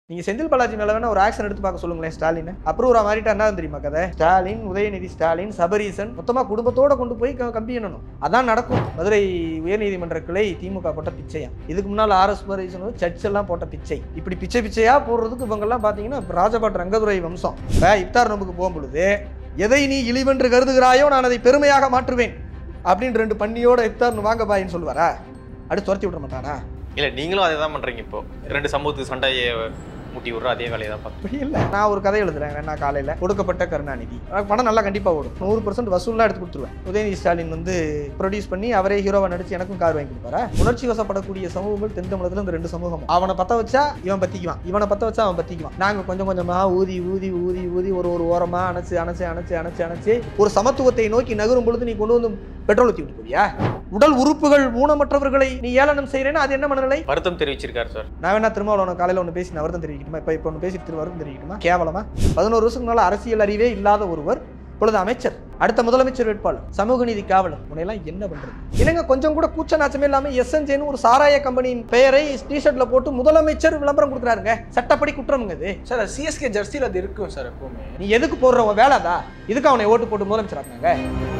நீங்க செந்தில் பாலாஜி மேல வேணா ஒரு ஆக்ஷன் எடுத்து பார்க்க சொல்லுங்களேன் ஸ்டாலின் அப்ரூவரா மாறிட்டா என்ன தெரியுமா கதை ஸ்டாலின் உதயநிதி ஸ்டாலின் சபரீசன் மொத்தமா குடும்பத்தோட கொண்டு போய் க- கம்பி எண்ணணும் அதான் நடக்கும் மதுரை உயர்நீதிமன்ற கிளை திமுக போட்ட பிச்சையா இதுக்கு முன்னால் ஆர்எஸ் பரீசன் சர்ச் எல்லாம் போட்ட பிச்சை இப்படி பிச்சை பிச்சையா போடுறதுக்கு இவங்க எல்லாம் பாத்தீங்கன்னா ராஜபாட் ரங்கதுரை வம்சம் இப்ப இப்தார் நோம்புக்கு போகும் பொழுது எதை நீ இழிவென்று கருதுகிறாயோ நான் அதை பெருமையாக மாற்றுவேன் அப்படின்னு ரெண்டு பண்ணியோட இப்தார் வாங்க பாயின்னு சொல்லுவாரா அடுத்து துரத்தி விட மாட்டானா இல்ல நீங்களும் அதே தான் பண்றீங்க இப்போ ரெண்டு சமூகத்துக்கு சண்டையை முட்டி விடுற அதே வேலையை தான் பார்த்து அப்படி இல்லை நான் ஒரு கதை எழுதுறேன் நான் காலையில் கொடுக்கப்பட்ட கருணாநிதி எனக்கு படம் நல்லா கண்டிப்பாக ஓடும் நூறு பர்சன்ட் வசூலாக எடுத்து கொடுத்துருவேன் உதயநிதி ஸ்டாலின் வந்து ப்ரொடியூஸ் பண்ணி அவரே ஹீரோவை நடிச்சு எனக்கும் கார் வாங்கி கொடுப்பாரா உணர்ச்சி வசப்படக்கூடிய சமூகங்கள் தென் தமிழகத்தில் இந்த ரெண்டு சமூகம் அவனை பற்ற வச்சா இவன் பற்றிக்குவான் இவனை பற்ற வச்சா அவன் பற்றிக்குவான் நாங்கள் கொஞ்சம் கொஞ்சமாக ஊதி ஊதி ஊதி ஊதி ஒரு ஒரு ஓரமாக அணைச்சு அணைச்சு அணைச்சு அணைச்சு அணைச்சு ஒரு சமத்துவத்தை நோக்கி நகரும் பொழுது நீ கொண்டு வந்து பெட்ரோல் ஊற்றி விட்டு போறியா உடல் உறுப்புகள் ஊனமற்றவர்களை நீ ஏளனம் செய்கிறேன்னா அது என்ன மனநிலை வருத்தம் தெரிவிச்சிருக்காரு சார் நான் நான் வேணா திரும்ப உனக்கு காலையில் ஒன்று பேசி நான் வருத்தம் தெரிவிக்கணுமா இப்போ இப்போ ஒன்று பேசி திரு வருத்தம் தெரிவிக்கணுமா கேவலமா பதினோரு வருஷத்துக்கு மேலே அரசியல் அறிவே இல்லாத ஒருவர் இப்பொழுது அமைச்சர் அடுத்த முதலமைச்சர் வேட்பாளர் சமூக நீதி காவலர் உன்னையெல்லாம் என்ன பண்றது என்னங்க கொஞ்சம் கூட கூச்ச நாச்சமே இல்லாம எஸ்என்ஜேன்னு ஒரு சாராய கம்பெனியின் பெயரை டிஷர்ட்ல போட்டு முதலமைச்சர் விளம்பரம் கொடுக்குறாருங்க சட்டப்படி குற்றம்ங்க இது சார் சிஎஸ்கே ஜெர்சியில் அது இருக்கும் சார் எப்பவுமே நீ எதுக்கு போடுற உன் வேலைதா இதுக்கு அவனை ஓட்டு போட்டு முதலமைச்சர் ஆக்குனாங்க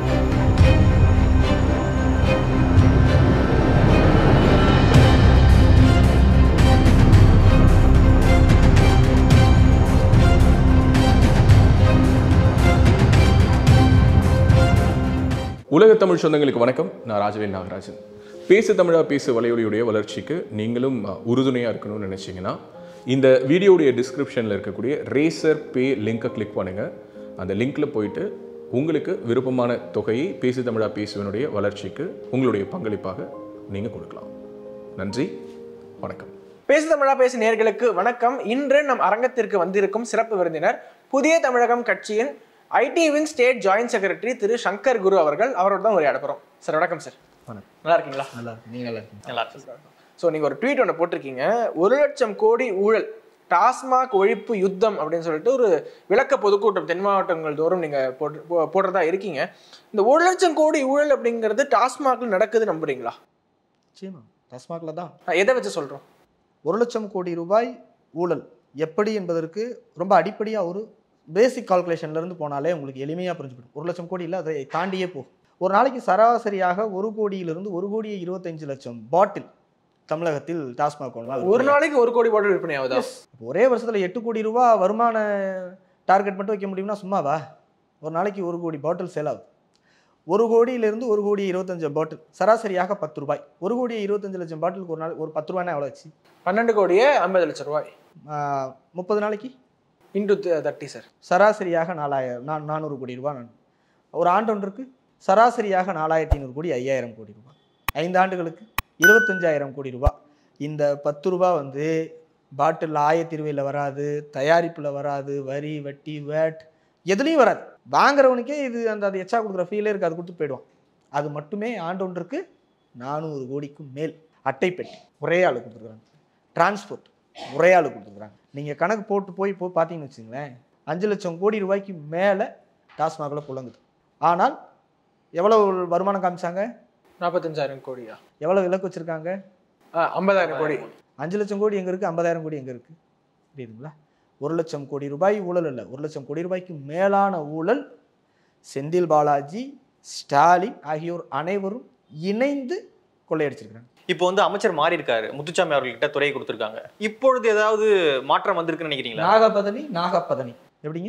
உலக தமிழ் சொந்தங்களுக்கு வணக்கம் நான் ராஜவேல் நாகராஜன் பேசு தமிழா பேசு வலையொலியுடைய வளர்ச்சிக்கு நீங்களும் அஹ், உறுதுணையா இருக்கணும்னு நினைச்சீங்கன்னா இந்த வீடியோடைய டிஸ்கிரிப்ஷனில் இருக்கக்கூடிய ரேசர் பே லிங்கை கிளிக் பண்ணுங்க அந்த லிங்க்ல போயிட்டு உங்களுக்கு விருப்பமான தொகையை பேசு தமிழா பேசுவனுடைய வளர்ச்சிக்கு உங்களுடைய பங்களிப்பாக நீங்க கொடுக்கலாம் நன்றி வணக்கம் பேசு தமிழா பேசு நேர்களுக்கு வணக்கம் இன்று நம் அரங்கத்திற்கு வந்திருக்கும் சிறப்பு விருந்தினர் புதிய தமிழகம் கட்சியின் IT wing state joint secretary திரு சங்கர் குரு அவர்கள் அவரோட தான் உரையாட போறோம் சார் வணக்கம் சார் வணக்கம். நல்லா இருக்கீங்களா நல்லா இருக்கு நீங்க நல்லா இருக்கீங்க நல்லா இருக்கு சார் ஸோ நீங்க ஒரு ட்வீட் ஒன்று போட்டிருக்கீங்க ஒரு லட்சம் கோடி ஊழல் டாஸ்மாக் ஒழிப்பு யுத்தம் அப்படின்னு சொல்லிட்டு ஒரு விளக்க பொதுக்கூட்டம் தென் மாவட்டங்கள் தோறும் நீங்க போட்டு போ- போடுறதா இருக்கீங்க இந்த ஒரு லட்சம் கோடி ஊழல் அப்படிங்கிறது டாஸ்மாக்ல நடக்குது நம்புறீங்களா நிச்சயமா டாஸ்மாகில் தான் நான் எதை வச்சு சொல்றோம் ஒரு லட்சம் கோடி ரூபாய் ஊழல் எப்படி என்பதற்கு ரொம்ப அடிப்படையாக ஒரு பேசிக் இருந்து போனாலே உங்களுக்கு எளிமையாக புரிஞ்சுக்கிடும் ஒரு லட்சம் கோடி இல்லை அதை தாண்டியே போகும் ஒரு நாளைக்கு சராசரியாக ஒரு கோடியிலிருந்து ஒரு கோடியே இருபத்தஞ்சு லட்சம் பாட்டில் தமிழகத்தில் டாஸ்மாக் ஒன்றா ஒரு நாளைக்கு ஒரு கோடி பாட்டில் விற்பனை ஆகுதா இப்போ ஒரே வருஷத்தில் எட்டு கோடி ரூபா வருமான டார்கெட் மட்டும் வைக்க முடியும்னா சும்மாவா ஒரு நாளைக்கு ஒரு கோடி பாட்டில் சேல் ஆகுது ஒரு கோடியிலிருந்து ஒரு கோடி இருபத்தஞ்சு பாட்டில் சராசரியாக பத்து ரூபாய் ஒரு கோடி இருபத்தஞ்சு லட்சம் பாட்டிலுக்கு ஒரு நாள் ஒரு பத்து ரூபாய்னா எவ்வளோ ஆச்சு பன்னெண்டு கோடியே ஐம்பது லட்சம் ரூபாய் ஆஹ், முப்பது நாளைக்கு இன்டூ தேர்ட்டி சார் சராசரியாக நாலாயிரம் நான் நானூறு கோடி ரூபாய் நான் ஒரு ஆண்டொன்றுக்கு சராசரியாக நாலாயிரத்தி ஐநூறு கோடி ஐயாயிரம் கோடி ரூபாய் ஐந்து ஆண்டுகளுக்கு இருபத்தஞ்சாயிரம் கோடி ரூபாய் இந்த பத்து ரூபாய் வந்து பாட்டில் ஆயத்தீர்வையில் வராது தயாரிப்பில் வராது வரி வட்டி வேட் எதுலேயும் வராது வாங்குறவனுக்கே இது அந்த அது எச்சா கொடுக்குற ஃபீலே இருக்குது அது கொடுத்து போயிடுவான் அது மட்டுமே ஆண்டொன்றுக்கு நானூறு கோடிக்கும் மேல் அட்டைப்பெட்டி ஒரே ஆள் கொடுத்துருக்குறாங்க டிரான்ஸ்போர்ட் ஒரே ஆள் கொடுத்துருக்குறாங்க நீங்கள் கணக்கு போட்டு போய் போய் பார்த்தீங்கன்னு வச்சுங்களேன் அஞ்சு லட்சம் கோடி ரூபாய்க்கு மேலே டாஸ்மாகில் புழங்குது ஆனால் எவ்வளவு வருமானம் காமிச்சாங்க நாற்பத்தஞ்சாயிரம் கோடியா எவ்வளோ இலக்கு வச்சுருக்காங்க ஆ, ஐம்பதாயிரம் கோடி அஞ்சு லட்சம் கோடி எங்கே இருக்குது ஐம்பதாயிரம் கோடி எங்கே இருக்குது புரியுதுங்களா ஒரு லட்சம் கோடி ரூபாய் ஊழல் இல்லை ஒரு லட்சம் கோடி ரூபாய்க்கு மேலான ஊழல் செந்தில் பாலாஜி ஸ்டாலின் ஆகியோர் அனைவரும் இணைந்து கொள்ளையடிச்சிருக்கிறாங்க இப்போ வந்து அமைச்சர் மாறி இருக்காரு முத்துச்சாமி அவர்கள்கிட்ட துறையை கொடுத்துருக்காங்க இப்பொழுது ஏதாவது மாற்றம் வந்திருக்குன்னு நினைக்கிறீங்களா நாகபதனி நாகப்பதனி எப்படிங்க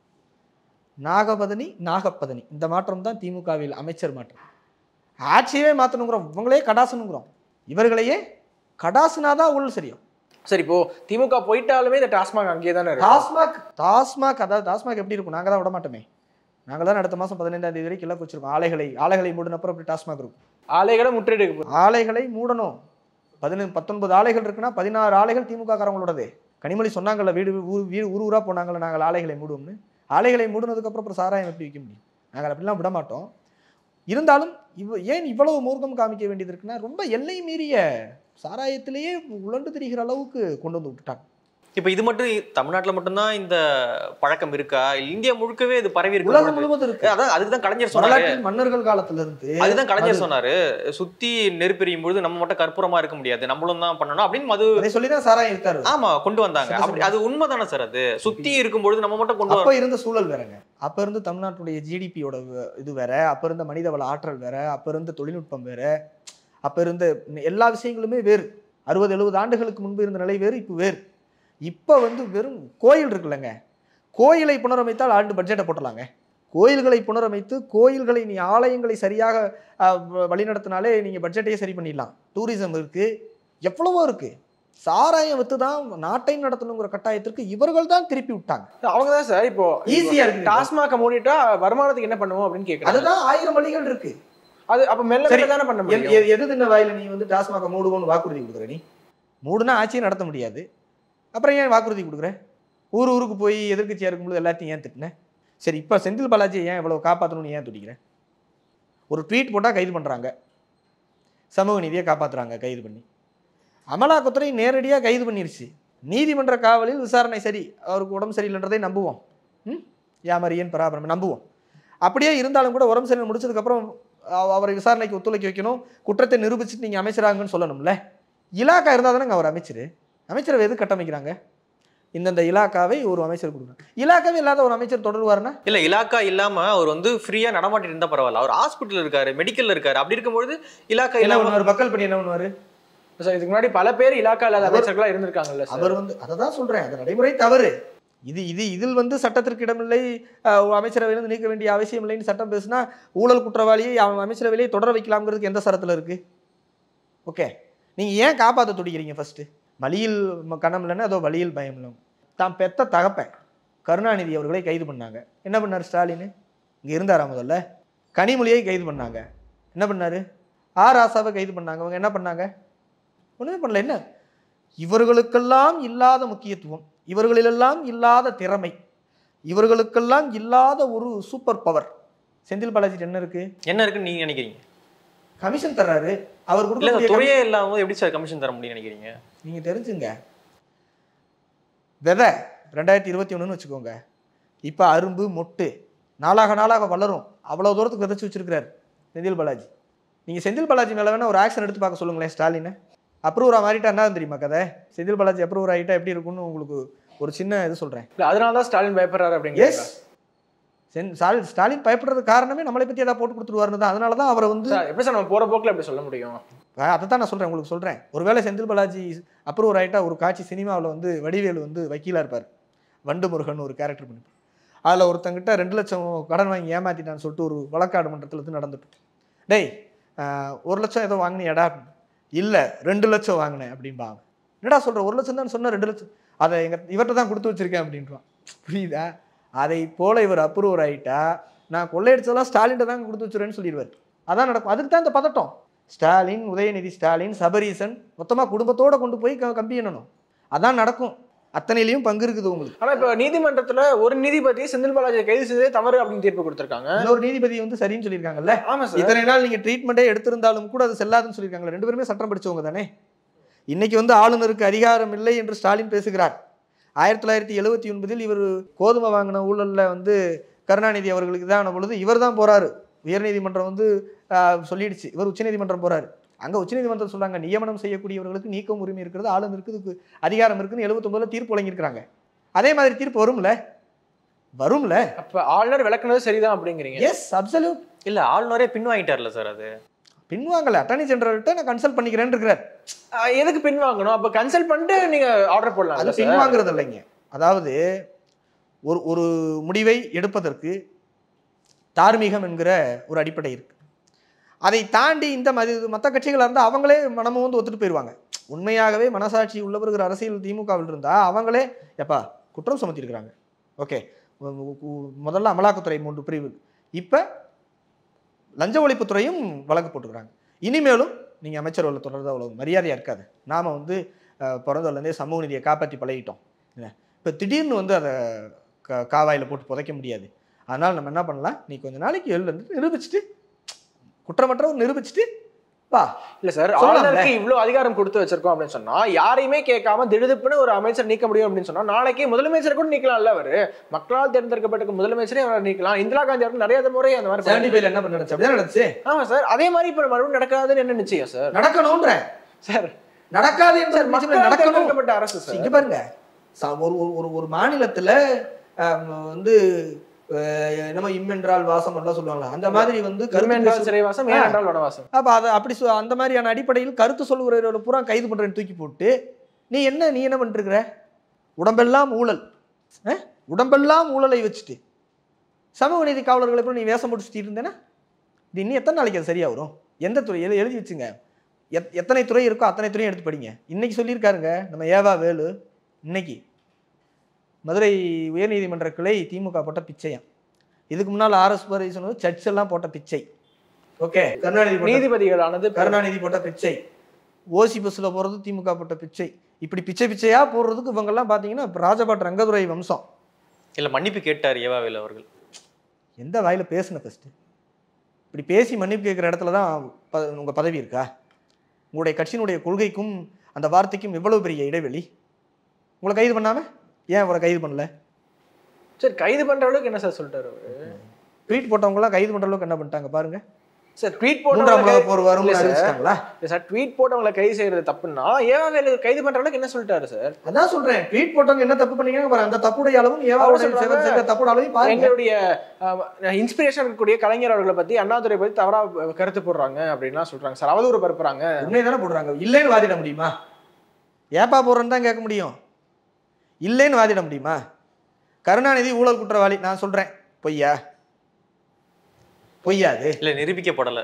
நாகபதனி நாகப்பதனி இந்த மாற்றம் தான் திமுகவில் அமைச்சர் மாற்றம் ஆட்சியவே மாற்றணுங்கிறோம் இவங்களே கடாசனுங்கிறோம் இவர்களையே கடாசுனா தான் ஊழல் சரியும் சரி இப்போ திமுக போயிட்டாலுமே இந்த டாஸ்மாக் அங்கேயே தானே இருக்கு டாஸ்மாக் டாஸ்மாக் அதாவது டாஸ்மாக் எப்படி இருக்கும் நாங்கள் தான் விட மாட்டோமே நாங்கள் தான் அடுத்த மாதம் பதினைந்தாம் தேதி வரைக்கும் இலக்கு வச்சிருக்கோம் ஆலைகளை ஆலைகளை மூடினப்புறம் அப்படி டாஸ்மாக் இருக்கும் ஆலைகளை முற்றிடுக்கு போகுது ஆலைகளை மூடணும் பதினெண்டு பத்தொன்பது ஆலைகள் இருக்குன்னா பதினாறு ஆலைகள் திமுக காரங்களோடதே கனிமொழி சொன்னாங்கல்ல வீடு ஊர் வீடு ஊர் ஊரா போனாங்கல்ல நாங்கள் ஆலைகளை மூடுவோம்னு ஆலைகளை மூடினதுக்கு அப்புறம் சாராயம் எப்படி விற்க முடியும் நாங்கள் அப்படிலாம் விட மாட்டோம் இருந்தாலும் இவ ஏன் இவ்வளவு மூர்க்கம் காமிக்க வேண்டியது இருக்குன்னா ரொம்ப எல்லை மீறிய சாராயத்திலேயே உழண்டு திரிகிற அளவுக்கு கொண்டு வந்து விட்டுட்டாங்க இப்போ இது மட்டும் தமிழ்நாட்டுல மட்டும்தான் இந்த பழக்கம் இருக்கா இல்ல இந்தியா முழுக்கவே இது பரவி உலகம் இருக்கு முழுவதும் இருக்கு அதான் அதுக்கு தான் கலைஞர் சொன்னாரு வரலாற்றில் மன்னர்கள் காலத்துல இருந்து அதுதான் கலைஞர் அது- சொன்னாரு சுத்தி நெருப்பெரியும் பொழுது நம்ம மட்டும் கற்பூரமா இருக்க முடியாது நம்மளும் தான் பண்ணணும் அப்படின்னு மது அதை சொல்லிதான் சாராயம் இருக்காரு ஆமா கொண்டு வந்தாங்க சரி, அப்படி சரி. அது உண்மைதானே சார் அது சுத்தி இருக்கும்பொழுது நம்ம மட்டும் கொண்டு அப்ப வரோம் இருந்த சூழல் வேறங்க அப்ப இருந்து தமிழ்நாட்டுடைய ஜிடிபியோட இது வேற அப்ப இருந்த மனிதவள ஆற்றல் வேற அப்ப இருந்த தொழில்நுட்பம் வேற அப்ப இருந்த எல்லா விஷயங்களுமே வேறு அறுபது எழுபது ஆண்டுகளுக்கு முன்பு இருந்த நிலை வேறு இப்போ வேறு இப்போ வந்து வெறும் கோயில் இருக்குல்லங்க கோயிலை புனரமைத்தால் ஆண்டு பட்ஜெட்டை போட்டலாங்க கோயில்களை புனரமைத்து கோயில்களை நீ ஆலயங்களை சரியாக அஹ், வ- வழிநடத்தினாலே நீங்க பட்ஜெட்டையே சரி பண்ணிடலாம் டூரிசம் இருக்கு எவ்வளவோ இருக்கு சாராயம் வித்து தான் நாட்டை நடத்தணுங்கிற கட்டாயத்திற்கு இவர்கள் தான் திருப்பி விட்டாங்க அவங்க தான் சார் இப்போ ஈஸியா இருக்கு டாஸ்மாக மூடிட்டா வருமானத்துக்கு என்ன பண்ணுவோம் அப்படின்னு கேக்குறாங்க அதுதான் ஆயிரம் வழிகள் இருக்கு அது அப்ப மெல்ல சரி. மெல்ல தானே பண்ண எது- முடியும் எது- எது தின்ன வாயில நீ வந்து டாஸ்மாக மூடுவோன்னு வாக்குறுதி கொடுக்குற நீ மூடுனா ஆட்சியை நடத்த முடியாது அப்புறம் ஏன் வாக்குறுதி கொடுக்குற ஊர் ஊருக்கு போய் எதிர்க்கட்சியா இருக்கும்போது எல்லாத்தையும் ஏன் திட்டின சரி இப்போ செந்தில் பாலாஜி ஏன் இவ்வளவு காப்பாற்றணும்னு ஏன் துடிக்கிற ஒரு ட்வீட் போட்டால் கைது பண்ணுறாங்க சமூக நீதியை காப்பாத்துறாங்க கைது பண்ணி அமலாக்கத்துறை நேரடியாக கைது பண்ணிருச்சு நீதிமன்ற காவலில் விசாரணை சரி அவருக்கு உடம்பு சரியில்லைன்றதை நம்புவோம் ம் யாமரியன் பராபரம் நம்புவோம் அப்படியே இருந்தாலும் கூட உடம்பு சரி முடிச்சதுக்கப்புறம் அவ- அவரை விசாரணைக்கு ஒத்துழைக்க வைக்கணும் குற்றத்தை நிரூபிச்சுட்டு நீங்கள் அமைச்சராங்கன்னு சொல்லணும்ல இலாக்கா இருந்தால் தானே அவர் அமைச்சர் அமைச்சரவை எது கட்டமைக்கிறாங்க இந்தந்த இலாக்காவை ஒரு அமைச்சர் கொடுக்குறாங்க இலாக்காவே இல்லாத ஒரு அமைச்சர் தொடருவாருன்னா இல்ல இலாக்கா இல்லாம அவர் வந்து ஃப்ரீயா நடமாட்டிட்டு இருந்தா பரவாயில்ல அவர் ஹாஸ்பிட்டல் இருக்காரு மெடிக்கல்ல இருக்காரு அப்படி இருக்கும்பொழுது இலாக்கா என்ன இல்லாம பண்ணுவார் மக்கள் பணி என்ன பண்ணுவார் சார் இதுக்கு முன்னாடி பல பேர் இலாக்கா இல்லாத அவர்- அமைச்சர்களா இருந்திருக்காங்கல்ல சார் அவர் வந்து அதை தான் சொல்கிறேன் அந்த நடைமுறை தவறு இது இது இதில் வந்து சட்டத்திற்கு இடமில்லை அஹ், ஒரு அமைச்சரவையிலிருந்து நீக்க வேண்டிய அவசியம் இல்லைன்னு சட்டம் பேசுனா ஊழல் குற்றவாளியை அவன் அமைச்சரவையிலே தொடர வைக்கலாம்ங்கிறதுக்கு எந்த சரத்தில் இருக்கு ஓகே நீங்கள் ஏன் காப்பாற்ற துடிக்கிறீங்க ஃபர்ஸ்ட் வழியில் ம- கணம் இல்லைன்னா அதோ வழியில் பயம் இல்லை தான் பெத்த தகப்பன் கருணாநிதி அவர்களை கைது பண்ணாங்க என்ன பண்ணார் ஸ்டாலின் இங்கே இருந்தாரா முதல்ல கனிமொழியை கைது பண்ணாங்க என்ன பண்ணாரு ஆ ராசாவை கைது பண்ணாங்க அவங்க என்ன பண்ணாங்க ஒன்றுமே பண்ணல என்ன இவர்களுக்கெல்லாம் இல்லாத முக்கியத்துவம் இவர்களிலெல்லாம் இல்லாத திறமை இவர்களுக்கெல்லாம் இல்லாத ஒரு சூப்பர் பவர் செந்தில் பாலாஜி என்ன இருக்கு என்ன இருக்குன்னு நீங்க நினைக்கிறீங்க கமிஷன் தர்றாரு அவர் இல்ல இந்த கொடுக்கக்கூடிய துறையே இல்லாம எப்படி சார் கமிஷன் தர முடியும்னு நினைக்கிறீங்க நீங்க தெரிஞ்சுங்க விதை ரெண்டாயிரத்தி இருபத்தி ஒண்ணுன்னு வச்சுக்கோங்க இப்போ அரும்பு மொட்டு நாளாக நாளாக வளரும் அவ்வளோ தூரத்துக்கு விதைச்சு வச்சிருக்கிறாரு செந்தில் பாலாஜி நீங்க செந்தில் பாலாஜி மேல வேணா ஒரு ஆக்ஷன் எடுத்து பார்க்க சொல்லுங்களேன் ஸ்டாலினை அப்ரூவரா மாறிட்டா என்ன தெரியுமா கதை செந்தில் பாலாஜி அப்ரூவர் ஆகிட்டா எப்படி இருக்கும்னு உங்களுக்கு ஒரு சின்ன இது சொல்றேன் இல்ல அதனால தான் ஸ்டாலின் பயப்படுறாரு அப்படிங்கிற எஸ் சென் ஸ்டாலின் ஸ்டாலின் பயப்படுறதுக்கு காரணமே நம்மளை பத்தி ஏதாவது போட்டு கொடுத்துருவாருன்னு தான் அதனால தான் அவரை வந்து சார் எப்படி சார் நம்ம போற போக்குல எப்படி சொல்ல முடியும் அதை தான் நான் சொல்கிறேன் உங்களுக்கு சொல்கிறேன் ஒருவேளை செந்தில் பாலாஜி அப்ரூவர் ஆகிட்டா ஒரு காட்சி சினிமாவில் வந்து வடிவேலு வந்து வக்கீலாக இருப்பார் வண்டு முருகன் ஒரு கேரக்டர் பண்ணிப்பார் அதில் ஒருத்தங்கிட்ட ரெண்டு லட்சம் கடன் வாங்கி ஏமாத்திட்டான்னு சொல்லிட்டு ஒரு வழக்காடு மன்றத்தில் இருந்து நடந்துட்டு இருக்கு. டேய் ஆஹ், ஒரு லட்சம் ஏதோ வாங்கினியாடா இல்லை ரெண்டு லட்சம் வாங்கினேன் அப்படிம்பாங்க என்னடா சொல்கிற ஒரு லட்சம் தான் சொன்ன ரெண்டு லட்சம் அதை எங்கள் இவர்கிட்ட தான் கொடுத்து வச்சிருக்கேன் அப்படின்றான் புரியுதா அதை போல இவர் அப்ரூவர் ஆகிட்டா நான் கொள்ளையடிச்சதெல்லாம் ஸ்டாலின்ட்ட தான் கொடுத்து வச்சுருவேன்னு சொல்லிடுவார் அதான் நடக்கும் அதுக்கு தான் இந்த பதட்டம் ஸ்டாலின் உதயநிதி ஸ்டாலின் சபரீசன் மொத்தமாக குடும்பத்தோட கொண்டு போய் க- கம்பி எண்ணணும் அதான் நடக்கும் அத்தனையிலையும் பங்கு இருக்குது உங்களுக்கு ஆனா இப்ப நீதிமன்றத்துல ஒரு நீதிபதி செந்தில் பாலாஜி கைது செய்ததே தவறு அப்படின்னு தீர்ப்பு கொடுத்திருக்காங்க இன்னொரு நீதிபதி வந்து சரின்னு சொல்லியிருக்காங்கல்ல ஆமா சார் இத்தனை நாள் நீங்க ட்ரீட்மெண்ட்டே எடுத்திருந்தாலும் கூட அது செல்லாதுன்னு சொல்லியிருக்காங்களே ரெண்டு பேருமே சட்டம் படிச்சவங்க தானே இன்னைக்கு வந்து ஆளுநருக்கு அதிகாரம் இல்லை என்று ஸ்டாலின் பேசுகிறார் ஆயிரத்தி தொள்ளாயிரத்தி எழுபத்தி ஒன்பதில் இவர் கோதுமை வாங்கின ஊழல்ல வந்து கருணாநிதி அவர்களுக்கு தான் பொழுது இவர் தான் போறாரு உயர்நீதிமன்றம் வந்து ஆஹ், சொல்லிடுச்சு இவர் உச்சநீதிமன்றம் போறாரு அங்க உச்சநீதிமன்றம் சொல்றாங்க நியமனம் செய்யக்கூடியவர்களுக்கு நீக்கம் உரிமை இருக்கிறது ஆளுநருக்கு இதுக்கு அதிகாரம் இருக்குன்னு எழுபத்தொன்பதுல தீர்ப்பு வழங்கியிருக்கிறாங்க அதே மாதிரி தீர்ப்பு வரும்ல வரும்ல அப்ப ஆளுநர் விளக்குனது சரிதான் அப்படிங்கிறீங்க எஸ் அப்சல்யூட் இல்ல ஆளுநரே பின்வாங்கிட்டார்ல சார் அது பின்வாங்கல அட்டர்னி ஜெனரல்கிட்ட நான் கன்சல்ட் பண்ணிக்கிறேன்னு இருக்கிறார் ஆஹ் எதுக்கு பின் வாங்கணும் அப்ப கன்சல்ட் பண்ணிட்டு நீங்க ஆர்டர் போடலாம் அது பின்வாங்குறது இல்லைங்க அதாவது ஒரு ஒரு முடிவை எடுப்பதற்கு தார்மீகம் என்கிற ஒரு அடிப்படை இருக்கு அதை தாண்டி இந்த மதி மற்ற கட்சிகளாக இருந்தால் அவங்களே மனமும் வந்து ஒத்துட்டு போயிடுவாங்க உண்மையாகவே மனசாட்சி உள்ளவர்கள் அரசியல் திமுகவில் இருந்தால் அவங்களே எப்பா குற்றம் சுமத்திருக்கிறாங்க ஓகே முதல்ல அமலாக்கத்துறை மூன்று பிரிவு இப்போ லஞ்ச ஒழிப்புத்துறையும் வழக்கு போட்டுக்கிறாங்க இனிமேலும் நீங்கள் அமைச்சர் உள்ள தொடர்ந்து அவ்வளோ மரியாதையாக இருக்காது நாம் வந்து அஹ், பிறந்ததுலேருந்தே சமூக நீதியை காப்பாற்றி பழகிட்டோம் இப்போ திடீர்னு வந்து அதை க காவாயில் போட்டு புதைக்க முடியாது அதனால் நம்ம என்ன பண்ணலாம் நீ கொஞ்ச நாளைக்கு எழுந்து நிரூபிச்சுட்டு குற்றமற்றவர் நிரூபிச்சுட்டு பா இல்ல சார் சொல்லலாம்ல. ஆளுநருக்கு இவ்வளவு அதிகாரம் கொடுத்து வச்சிருக்கோம் அப்படின்னு சொன்னா யாரையுமே கேட்காம திடுதிப்புன்னு ஒரு அமைச்சர் நீக்க முடியும் அப்படின்னு சொன்னா நாளைக்கே முதலமைச்சர் கூட நீக்கலாம்ல அவரு மக்களால் தேர்ந்தெடுக்கப்பட்ட முதலமைச்சரே அவர் நீக்கலாம் இந்திரா காந்தி அவர்கள் நிறைய முறை அந்த மாதிரி செவன்டி பண்ணி- ஃபைவ்ல என்ன பண்ண நடந்துச்சு அப்படிதான் நடந்துச்சு ஆமா சார் அதே மாதிரி இப்ப மறுபடியும் நடக்காதுன்னு என்ன நிச்சயம் சார் நடக்கணும்ன்ற சார் நடக்காது என்பது சார் நிச்சயமா மக்களால் நடக்கணும் தேர்ந்தெடுக்கப்பட்ட அரசு சார் இங்க பாருங்க ச- ஒரு ஒரு- ஒரு ஒரு மாநிலத்துல ஆம், வந்து அஹ், என்னமோ இம்மென்றால் வாசம் எல்லாம் சொல்லுவாங்களா அந்த மாதிரி வந்து கருத்து கருமென்றால் பேசு- சிறைவாசம் ஆ. ஏனென்றால் வனவாசம் அப்ப அதை அப்படி சொ- அந்த மாதிரியான அடிப்படையில் கருத்து சொல்லுகிறவரை பூரா கைது பண்றேன்னு தூக்கி போட்டு நீ என்ன நீ என்ன பண்ணிட்டு இருக்கிற உடம்பெல்லாம் ஊழல் அஹ்? உடம்பெல்லாம் ஊழலை வச்சுட்டு சமூக நீதி காவலர்களை கூட நீ வேஷம் போட்டு சுத்திட்டு இருந்தேன்னா இது இன்னும் எத்தனை நாளைக்கு அது சரியா வரும் எந்த துறை எழுதி எழுதி வச்சுங்க எத் எத்தனை துறை இருக்கோ அத்தனை துறையும் எடுத்து படிங்க இன்னைக்கு சொல்லியிருக்காருங்க நம்ம ஏவா வேலு இன்னைக்கு மதுரை உயர்நீதிமன்ற கிளை திமுக போட்ட பிச்சையாம் இதுக்கு முன்னால் ஆர்எஸ் பாரதி சொன்னது சர்ச் எல்லாம் போட்ட பிச்சை ஓகே கருணாநிதி போட்ட நீதிபதிகளானது கருணாநிதி போட்ட பிச்சை ஓசி பஸ்ஸில் போகிறது திமுக போட்ட பிச்சை இப்படி பிச்சை பிச்சையா போடுறதுக்கு இவங்கெல்லாம் பார்த்தீங்கன்னா ராஜபாட் ரங்கதுரை வம்சம் இல்ல மன்னிப்பு கேட்டார் ஏவாவேல் அவர்கள் எந்த வாயில பேசுன ஃபர்ஸ்ட் இப்படி பேசி மன்னிப்பு கேட்குற இடத்துல தான் ப உங்கள் பதவி இருக்கா உங்களுடைய கட்சியினுடைய கொள்கைக்கும் அந்த வார்த்தைக்கும் எவ்வளவு பெரிய இடைவெளி உங்களை கைது பண்ணாம ஏன் அவரை கைது பண்ணல சரி கைது பண்ற அளவுக்கு என்ன சார் சொல்லிட்டாரு அவரு ட்வீட் போட்டவங்கலாம் கைது பண்ற அளவுக்கு என்ன பண்ணிட்டாங்க பாருங்க சார் ட்வீட் மூன்றாம் போட்டவங்க உலக போர் வரும் இல்ல சார். அறிவிச்சிட்டாங்களா சார் ட்வீட் போட்டவங்களை கைது செய்யறது தப்புன்னா ஏன் கைது பண்ற அளவுக்கு என்ன சொல்லிட்டாரு சார் அதான் சொல்றேன் ட்வீட் போட்டவங்க என்ன தப்பு பண்ணீங்க பாருங்க அந்த தப்புடைய அளவும் அவங்க ஏவாவுடைய சொல்றாங்க, செவ- செஞ்ச தப்புடைய அளவையும் பாருங்க எங்களுடைய இன்ஸ்பிரேஷன் இருக்கக்கூடிய கலைஞர் அவர்களை பத்தி அண்ணாதுரை பத்தி தவறா கருத்து போடுறாங்க அப்படின்லாம் சொல்றாங்க சார் அவதூறு பரப்புறாங்க உண்மை தானே போடுறாங்க இல்லைன்னு வாதிட முடியுமா ஏப்பா போடுறேன்னு தான் கேட்க முடியும் இல்லைன்னு வாதிட முடியுமா கருணாநிதி ஊழல் குற்றவாளி நான் சொல்றேன் பொய்யா பொய்யா அது இல்ல நிரூபிக்கப்படல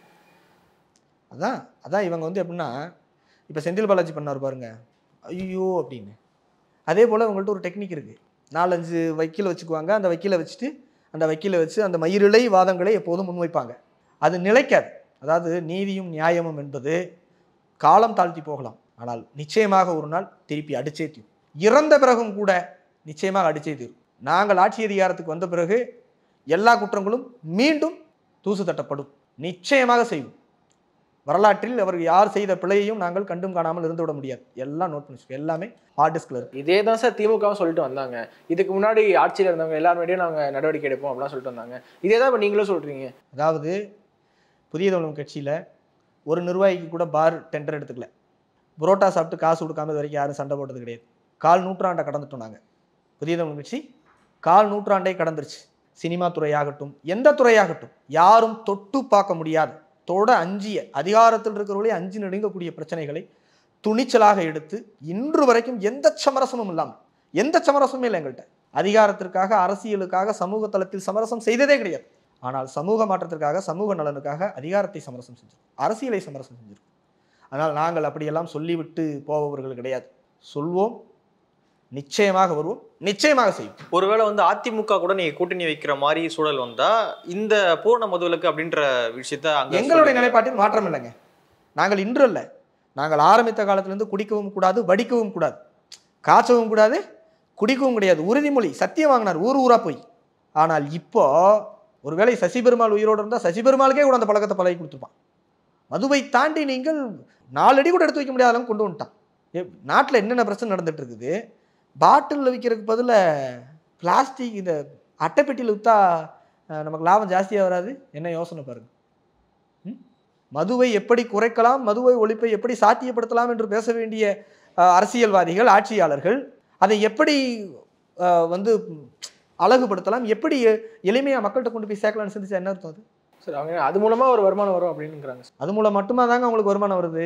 அதான் அதான் இவங்க வந்து எப்படின்னா இப்போ செந்தில் பாலாஜி பண்ணார் பாருங்க ஐயோ அப்படின்னு அதே போல் இவங்கள்ட்ட ஒரு டெக்னிக் இருக்குது நாலஞ்சு வக்கீல் வச்சுக்குவாங்க அந்த வக்கீலை வச்சுட்டு அந்த வக்கீலை வச்சு அந்த மயிரிழை வாதங்களை எப்போதும் முன்வைப்பாங்க அது நிலைக்காது அதாவது நீதியும் நியாயமும் என்பது காலம் தாழ்த்தி போகலாம் ஆனால் நிச்சயமாக ஒரு நாள் திருப்பி அடிச்சே தீரும் இறந்த பிறகும் கூட நிச்சயமாக அடிச்சே தீரும் நாங்கள் ஆட்சி அதிகாரத்துக்கு வந்த பிறகு எல்லா குற்றங்களும் மீண்டும் தூசு தட்டப்படும் நிச்சயமாக செய்வோம் வரலாற்றில் அவர் யார் செய்த பிழையையும் நாங்கள் கண்டும் காணாமல் இருந்து விட முடியாது எல்லாம் நோட் பண்ணி வச்சுக்கோ. எல்லாமே ஹார்ட் டிஸ்கில் இருக்கு இதே தான் சார் திமுகவும் சொல்லிட்டு வந்தாங்க இதுக்கு முன்னாடி ஆட்சியில் இருந்தவங்க எல்லார் மேலேயும் நாங்க நடவடிக்கை எடுப்போம் அப்படிலாம் சொல்லிட்டு வந்தாங்க இதே தான் இப்போ நீங்களும் சொல்றீங்க அதாவது புதிய தமிழகம் கட்சியில் ஒரு நிர்வாகிக்கு கூட பார் டெண்டர் எடுத்துக்கல புரோட்டா சாப்பிட்டு காசு கொடுக்காம இது வரைக்கும் யாரும் சண்டை போட்டது கிடையாது கால் நூற்றாண்டை கடந்துட்டோம் நாங்கள் புதிய தமிழகம் கட்சி கால் நூற்றாண்டை கடந்துருச்சு சினிமா துறையாகட்டும் எந்த துறையாகட்டும் யாரும் தொட்டு பார்க்க முடியாது தொட அஞ்சிய அதிகாரத்தில் இருக்கிறவர்களே அஞ்சு நடுங்கக்கூடிய பிரச்சனைகளை துணிச்சலாக எடுத்து இன்று வரைக்கும் எந்த சமரசமும் இல்லாமல் எந்த சமரசமும் இல்லை எங்கள்கிட்ட அதிகாரத்திற்காக அரசியலுக்காக சமூக தளத்தில் சமரசம் செய்ததே கிடையாது ஆனால் சமூக மாற்றத்திற்காக சமூக நலனுக்காக அதிகாரத்தை சமரசம் செஞ்சிருக்கோம் அரசியலை சமரசம் செஞ்சிருக்கோம் ஆனால் நாங்கள் அப்படியெல்லாம் சொல்லிவிட்டு போபவர்கள் கிடையாது சொல்வோம் நிச்சயமாக வருவோம் நிச்சயமாக செய்வோம் ஒருவேளை வந்து அதிமுக கூட நீங்க கூட்டணி வைக்கிற மாதிரி சூழல் வந்தா இந்த பூர்ண மதுவிலக்கு அப்படின்ற விஷயத்த அங்க எங்களுடைய சொல்றீங்க. நிலைப்பாட்டில் மாற்றம் இல்லைங்க நாங்கள் இன்று அல்ல நாங்கள் ஆரம்பித்த காலத்திலிருந்து குடிக்கவும் கூடாது வடிக்கவும் கூடாது காய்ச்சவும் கூடாது குடிக்கவும் கிடையாது உறுதிமொழி சத்தியம் வாங்கினார் ஊர் ஊரா போய் ஆனால் இப்போ ஒருவேளை சசி பெருமாள் உயிரோடு இருந்தால் சசி பெருமாளுக்கே கூட அந்த பழக்கத்தை பழகி கொடுத்துருப்பான் மதுவை தாண்டி நீங்கள் நாலடி கூட எடுத்து வைக்க முடியாத அளவுக்கு கொண்டு வந்துட்டான் நாட்டில் என்னென்ன பிரச்சனை நடந்துட்டு இருக்குது பாட்டிலில் விற்கிறதுக்கு பதிலாக பிளாஸ்டிக் இந்த அட்டைப்பெட்டியில் விற்றா நமக்கு லாபம் ஜாஸ்தியாக வராது என்ன யோசனை பாருங்க ம்? மதுவை எப்படி குறைக்கலாம் மதுவை ஒழிப்பை எப்படி சாத்தியப்படுத்தலாம் என்று பேச வேண்டிய அஹ், அரசியல்வாதிகள் ஆட்சியாளர்கள் அதை எப்படி அஹ், வந்து அழகுபடுத்தலாம் எப்படி எளிமையாக மக்கள்கிட்ட கொண்டு போய் சேர்க்கலாம்னு சிந்திச்சா என்ன அர்த்தம் அது சார் அவங்க அது மூலமா ஒரு வருமானம் வரும் அப்படின்னுங்கிறாங்க அது மூலம் மட்டுமா தாங்க அவங்களுக்கு வருமானம் வருது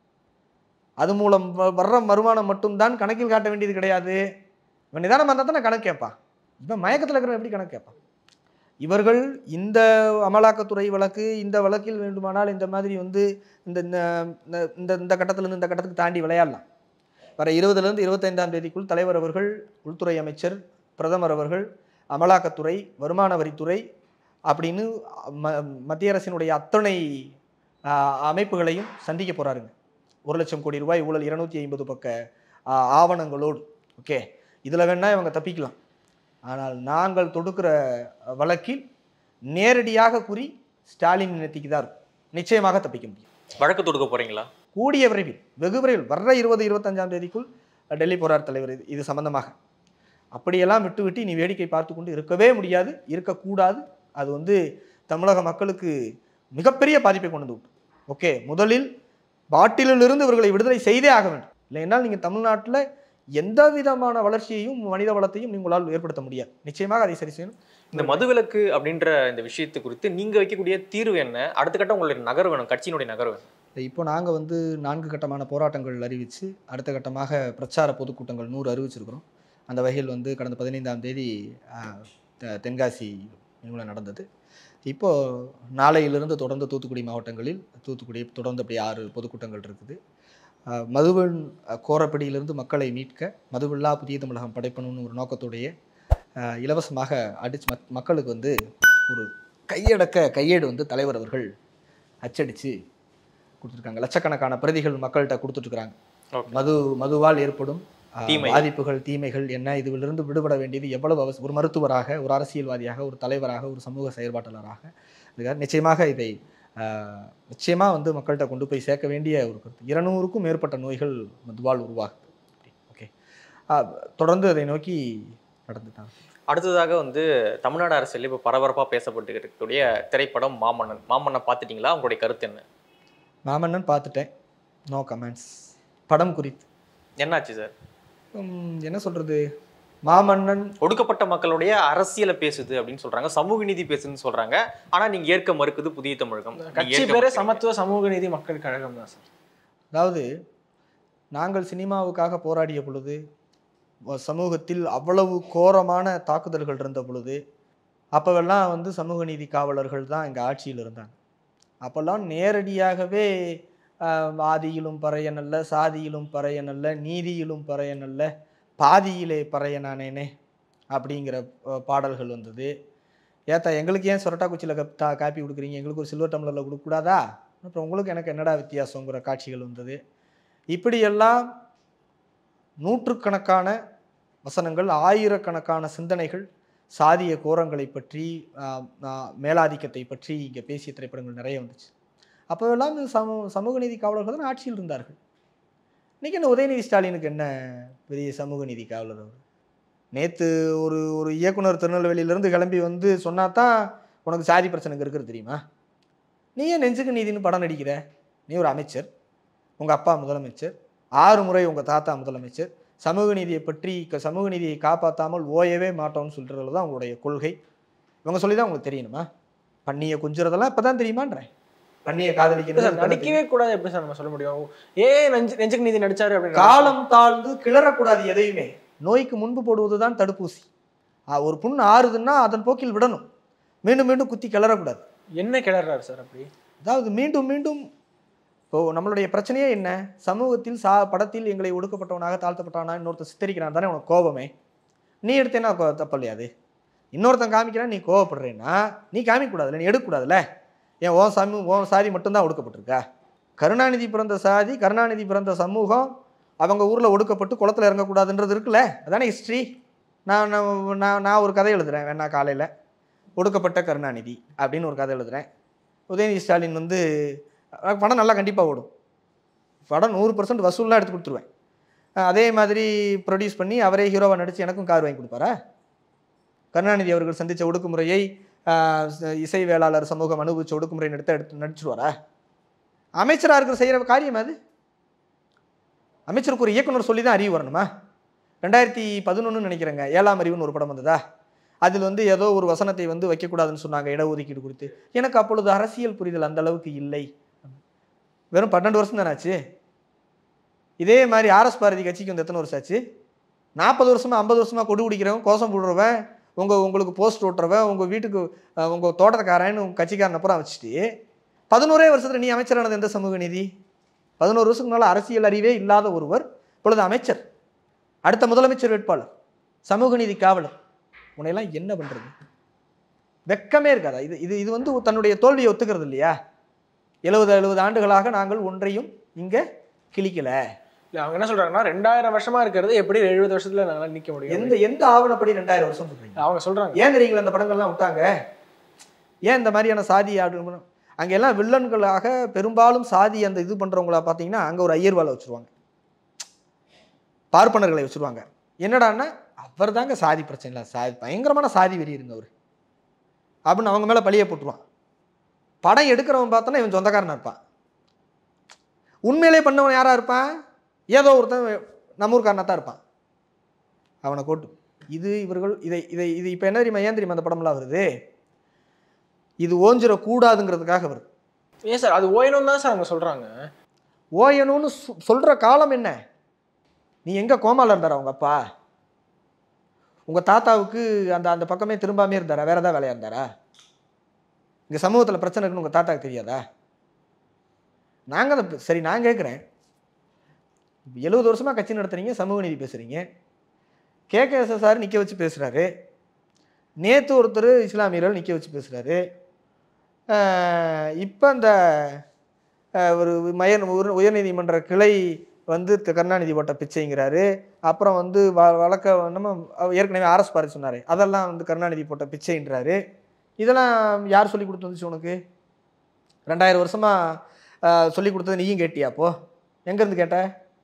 அது மூலம் வ- வர்ற வருமானம் மட்டும்தான் கணக்கில் காட்ட வேண்டியது கிடையாது இவன் நிதானமாக இருந்தால் தான் கணக்கு கேட்பான் இவன் மயக்கத்தில் இருக்கிறவன் எப்படி கணக்கு கேட்பான் இவர்கள் இந்த அமலாக்கத்துறை வழக்கு இந்த வழக்கில் வேண்டுமானால் இந்த மாதிரி வந்து இந்த இந்த- இந்த இந்த கட்டத்திலிருந்து இந்த கட்டத்துக்கு தாண்டி விளையாடலாம் வர இருபதுலேருந்து இருபத்தைந்தாம் தேதிக்குள் தலைவர் அவர்கள் உள்துறை அமைச்சர் பிரதமர் அவர்கள் அமலாக்கத்துறை வருமான வரித்துறை அப்படின்னு ம மத்திய அரசினுடைய அத்தனை ஆ, அமைப்புகளையும் சந்திக்க போகிறாருங்க ஒரு லட்சம் கோடி ரூபாய் ஊழல் இருநூத்தி ஐம்பது பக்க ஆ, ஆவணங்களோடு ஓகே இதில் வேணா இவங்க தப்பிக்கலாம் ஆனால் நாங்கள் தொடுக்கிற வழக்கில் நேரடியாக குறி ஸ்டாலின் நிறுத்திக்கு தான் இருக்கும் நிச்சயமாக தப்பிக்க முடியும் வழக்கு தொடுக்க போறீங்களா கூடிய விரைவில் வெகு விரைவில் வர்ற இருபது இருபத்தஞ்சாம் தேதிக்குள் டெல்லி போராட்ட தலைவர் இது இது சம்பந்தமாக அப்படியெல்லாம் விட்டு விட்டு நீ வேடிக்கை பார்த்து கொண்டு இருக்கவே முடியாது இருக்கக்கூடாது அது வந்து தமிழக மக்களுக்கு மிகப்பெரிய பாதிப்பை கொண்டு வந்து விட்டு ஓகே முதலில் பாட்டிலிலிருந்து இவர்களை விடுதலை செய்தே ஆக வேண்டும் இல்லைன்னால் நீங்கள் தமிழ்நாட்டில் எந்த விதமான வளர்ச்சியையும் மனித வளத்தையும் உங்களால் ஏற்படுத்த முடியாது நிச்சயமாக அதை சரி செய்யணும் இந்த மதுவிலக்கு அப்படின்ற இந்த விஷயத்தை குறித்து நீங்க வைக்கக்கூடிய தீர்வு என்ன அடுத்த கட்டம் உங்களுடைய நகர்வு வேணும் கட்சியினுடைய நகர்வு வேணும் இப்போ நாங்கள் வந்து நான்கு கட்டமான போராட்டங்கள் அறிவித்து அடுத்த கட்டமாக பிரச்சார பொதுக்கூட்டங்கள் நூறு அறிவிச்சிருக்கிறோம் அந்த வகையில் வந்து கடந்த பதினைந்தாம் தேதி ஆஹ், தெ- தென்காசி இங்குள்ள நடந்தது இப்போது நாளையிலிருந்து தொடர்ந்து தூத்துக்குடி மாவட்டங்களில் தூத்துக்குடி தொடர்ந்து அப்படி ஆறு பொதுக்கூட்டங்கள் இருக்குது ஆஹ், மதுவின் அஹ், கோரப்பிடியிலிருந்து மக்களை மீட்க மதுவில்லா புதிய தமிழகம் படைப்பணும்னு ஒரு நோக்கத்தோடைய ஆஹ், இலவசமாக அடிச்சு மக் மக்களுக்கு வந்து ஒரு கையடக்க கையேடு வந்து தலைவர் அவர்கள் அச்சடித்து கொடுத்துருக்காங்க லட்சக்கணக்கான பிரதிகள் மக்கள்கிட்ட கொடுத்துட்ருக்காங்க Okay. மது மதுவால் ஏற்படும் ஆஹ், தீமை. பாதிப்புகள் தீமைகள் என்ன இதிலிருந்து விடுபட வேண்டியது எவ்வளவு அவசியம் ஒரு மருத்துவராக ஒரு அரசியல்வாதியாக ஒரு தலைவராக ஒரு சமூக செயற்பாட்டாளராக இதுக்காக நிச்சயமாக இதை ஆஹ், நிச்சயமா வந்து மக்கள்கிட்ட கொண்டு போய் சேர்க்க வேண்டிய ஒரு கருத்து இருநூறுக்கும் மேற்பட்ட நோய்கள் மதுவால் உருவாகுது ஓகே தொடர்ந்து அதை நோக்கி நடந்துட்டாங்க அடுத்ததாக வந்து தமிழ்நாடு அரசியல் இப்போ பரபரப்பாக பேசப்பட்டு இருக்கக்கூடிய திரைப்படம் மாமன்னன் மாமன்னன் பார்த்துட்டீங்களா உங்களுடைய கருத்து என்ன மாமன்னன் பார்த்துட்டேன் நோ கமெண்ட்ஸ் படம் குறித்து என்னாச்சு சார் உம், என்ன சொல்றது மாமன்னன் ஒடுக்கப்பட்ட மக்களுடைய அரசியலை பேசுது அப்படின்னு சொல்றாங்க சமூக நீதி பேசுதுன்னு சொல்றாங்க ஆனா நீங்க ஏற்க மறுக்குது புதிய தமிழகம் நீங்க கட்சி ஏற்க பேரே மறுக்கிறீங்க. சமத்துவ சமூக நீதி மக்கள் கழகம் தான் சார் அதாவது நாங்கள் சினிமாவுக்காக போராடிய பொழுது வ- சமூகத்தில் அவ்வளவு கோரமான தாக்குதல்கள் இருந்த பொழுது அப்போவெல்லாம் வந்து சமூக நீதி காவலர்கள் தான் இங்கே ஆட்சியில் இருந்தாங்க அப்போல்லாம் நேரடியாகவே ஆஹ், ஆதியிலும் பறையனல்ல சாதியிலும் பறையனல்ல நீதியிலும் பறையனல்ல பாதியிலே பறையனானேனே அப்படிங்கிற அஹ், பாடல்கள் வந்தது ஏத்தா எங்களுக்கு ஏன் சொரட்டா குச்சியில் கப் தா காப்பி கொடுக்குறீங்க எங்களுக்கு ஒரு சில்வர் டம்ளரில் கொடுக்கக்கூடாதா அப்புறம் உங்களுக்கு எனக்கு என்னடா வித்தியாசங்கிற காட்சிகள் வந்தது இப்படியெல்லாம் நூற்றுக்கணக்கான வசனங்கள் ஆயிரக்கணக்கான சிந்தனைகள் சாதிய கோரங்களை பற்றி ஆஹ், ஆஹ், மேலாதிக்கத்தை பற்றி இங்கே பேசிய திரைப்படங்கள் நிறைய வந்துச்சு அப்போவெல்லாம் இந்த சமூ சமூக நீதி காவலர்கள் தான் ஆட்சியில் இருந்தார்கள் இன்றைக்கி என்ன உதயநிதி ஸ்டாலினுக்கு என்ன பெரிய சமூக நீதி காவலர் அவர் நேற்று ஒரு ஒரு இயக்குனர் திருநெல்வேலியிலேருந்து கிளம்பி வந்து சொன்னா தான் உனக்கு சாதி பிரச்சனை இங்க இருக்கிறது தெரியுமா நீ ஏன் நெஞ்சுக்கு நீதின்னு படம் நடிக்கிற நீ ஒரு அமைச்சர் உங்கள் அப்பா முதலமைச்சர் ஆறு முறை உங்கள் தாத்தா முதலமைச்சர் சமூக நீதியை பற்றி க- சமூக நீதியை காப்பாற்றாமல் ஓயவே மாட்டோம்னு சொல்கிறதுல தான் உங்களுடைய கொள்கை இவங்க சொல்லி தான் உங்களுக்கு தெரியணுமா பண்ணியை கொஞ்சுறதெல்லாம் இப்போ தான் தெரியுமான்றேன் பண்ணியை சார் காதலிக்கிறது நடிக்கவே கூடாது எப்படி சார் நம்ம சொல்ல முடியும் ஏன் நெஞ்சு நெஞ்சுக்கு நீதி நடிச்சாரு அப்படின்னு காலம் தாழ்ந்து கிளறக்கூடாது எதையுமே நோய்க்கு முன்பு போடுவது தான் தடுப்பூசி ஆ, ஒரு புண் ஆறுதுன்னா அதன் போக்கில் விடணும் மீண்டும் மீண்டும் குத்தி கிளறக்கூடாது என்ன கிளறாரு சார் அப்படி அதாவது மீண்டும் மீண்டும் இப்போ நம்மளுடைய பிரச்சனையே என்ன சமூகத்தில் சா படத்தில் எங்களை ஒடுக்கப்பட்டவனாக தாழ்த்தப்பட்டவனா இன்னொருத்தர் சித்தரிக்கிறான் தானே உனக்கு கோபமே நீ எடுத்தேன்னா கோ- தப்பு இல்லையா அது இன்னொருத்தன் காமிக்கிறான் நீ கோவப்படுறேன்னா நீ காமிக்கக்கூடாதுல்ல நீ எடுக்கக்கூடாதுல்ல ஏன் ஓ சமூ ஓ சாதி மட்டும்தான் ஒடுக்கப்பட்டிருக்கா கருணாநிதி பிறந்த சாதி கருணாநிதி பிறந்த சமூகம் அவங்க ஊரில் ஒடுக்கப்பட்டு குளத்துல இறங்கக்கூடாதுன்றது இருக்குல்ல அதானே ஹிஸ்ட்ரி நான் நான் நான் நான் ஒரு கதை எழுதுறேன் வேணா காலையில் ஒடுக்கப்பட்ட கருணாநிதி அப்படின்னு ஒரு கதை எழுதுறேன் உதயநிதி ஸ்டாலின் வந்து அஹ் படம் நல்லா கண்டிப்பாக ஓடும் படம் நூறு பர்சன்ட் வசூல்லாம் எடுத்து கொடுத்துருவேன் அஹ் அதே மாதிரி ப்ரொடியூஸ் பண்ணி அவரே ஹீரோவாக நடித்து எனக்கும் கார் வாங்கி கொடுப்பாரா கருணாநிதி அவர்கள் சந்தித்த ஒடுக்குமுறையை அஹ், ச- இசை வேளாளர் சமூகம் அனுபவிச்ச ஒடுக்குமுறை நடத்த எடுத்து நடிச்சிருவாரா அமைச்சராக இருக்கிற செய்கிற காரியம் அது அமைச்சருக்கு ஒரு இயக்குனர் சொல்லி தான் அறிவு வரணுமா ரெண்டாயிரத்தி பதினொன்று நினைக்கிறேங்க ஏழாம் அறிவுன்னு ஒரு படம் வந்ததா அதில் வந்து ஏதோ ஒரு வசனத்தை வந்து வைக்கக்கூடாதுன்னு சொன்னாங்க இடஒதுக்கீடு குறித்து எனக்கு அப்பொழுது அரசியல் புரிதல் அந்த அளவுக்கு இல்லை வெறும் பன்னெண்டு வருஷம் தானே ஆச்சு இதே மாதிரி ஆர்எஸ் பாரதி கட்சிக்கு வந்து எத்தனை வருஷம் ஆச்சு நாற்பது வருஷமா ஐம்பது வருஷமா கொடு பிடிக்கிறவன் கோஷம் போடுறவன் உங்கள் உங்களுக்கு போஸ்ட் ஓட்டுறவன் உங்கள் வீட்டுக்கு அஹ், உங்க தோட்டத்துக்காரன்னு உங்கள் கட்சிக்காரன் அப்புறம் வச்சுட்டு பதினோரே வருஷத்துல நீ அமைச்சரானது எந்த சமூக நீதி பதினோரு வருஷத்துக்கு முன்னால் அரசியல் அறிவே இல்லாத ஒருவர் இப்பொழுது அமைச்சர் அடுத்த முதலமைச்சர் வேட்பாளர் சமூக நீதி காவலர் உன்னையெல்லாம் என்ன பண்றது வெக்கமே இருக்காதா இது இது இது வந்து தன்னுடைய தோல்வியை ஒத்துக்கிறது இல்லையா எழுபது எழுபது ஆண்டுகளாக நாங்கள் ஒன்றையும் இங்க கிழிக்கல இல்ல அவங்க என்ன சொல்றாங்கன்னா ரெண்டாயிரம் வருஷமா இருக்கிறது எப்படி எழுபது வருஷத்துல நாங்க நிக்க முடியும் எந்த எந்த ஆவணப்படி ரெண்டாயிரம் வருஷம் சொல்றீங்க அவங்க சொல்றாங்க ஏன் தெரியுங்களா இந்த படங்கள்லாம் விட்டாங்க ஏன் இந்த மாதிரியான சாதி ஆடு அங்கே எல்லாம் வில்லன்களாக பெரும்பாலும் சாதி அந்த இது பண்ணுறவங்கள பார்த்தீங்கன்னா அங்கே ஒரு ஐயர்வாலை வச்சுருவாங்க பார்ப்பனர்களை வச்சுருவாங்க என்னடான்னா அவர் தாங்க சாதி பிரச்சனை இல்லை சாதி பயங்கரமான சாதி வெறி இருங்க அவர் அப்படின்னு அவங்க மேலே பழிய போட்டுருவான் படம் எடுக்கிறவன் பார்த்தோன்னா இவன் சொந்தக்காரனா இருப்பான் உண்மையிலே பண்ணவன் யாரா இருப்பான் ஏதோ ஒருத்தன் நம்ம ஊர்க்காரனா தான் இருப்பான் அவனை கூட்டு இது இவர்கள் இதை இதை இது இப்போ என்ன தெரியுமா ஏன் தெரியுமா அந்த படம்லாம் வருது இது ஓஞ்சிடக்கூடாதுங்கிறதுக்காக வருது ஏன் சார் அது ஓயணும் தான் சார் அவங்க சொல்றாங்க ஓயணும்னு சொ- சொல்ற காலம் என்ன நீ எங்க கோமால இருந்தாரா உங்க அப்பா உங்க தாத்தாவுக்கு அந்த அந்த பக்கமே திரும்பாமே இருந்தாரா வேற ஏதாவது வேலையா இருந்தாரா இங்க சமூகத்துல பிரச்சனை இருக்குன்னு உங்க தாத்தாக்கு தெரியாதா நாங்க அதை சரி நான் கேட்குறேன் எழுபது வருஷமா கட்சி நடத்துறீங்க சமூக நீதி பேசுறீங்க கேகேஎஸ்எஸ்ஆர் நிக்க வச்சு பேசுறாரு நேத்து ஒருத்தர் இஸ்லாமியர்கள் நிக்க வச்சு பேசுறாரு இப்போ இந்த அஹ், ஒரு மயன் உயர்- உயர்நீதிமன்ற கிளை வந்து தி- கருணாநிதி போட்ட பிச்சைங்கிறாரு அப்புறம் வந்து வ வழக்க நம்ம அவர் ஏற்கனவே ஆர்எஸ் பாரி சொன்னார் அதெல்லாம் வந்து கருணாநிதி போட்ட பிச்சைன்றாரு இதெல்லாம் யார் சொல்லி கொடுத்து வந்துச்சு உனக்கு ரெண்டாயிரம் வருஷமாக சொல்லி கொடுத்தது நீயும் கேட்டியா அப்போ எங்கேருந்து கேட்ட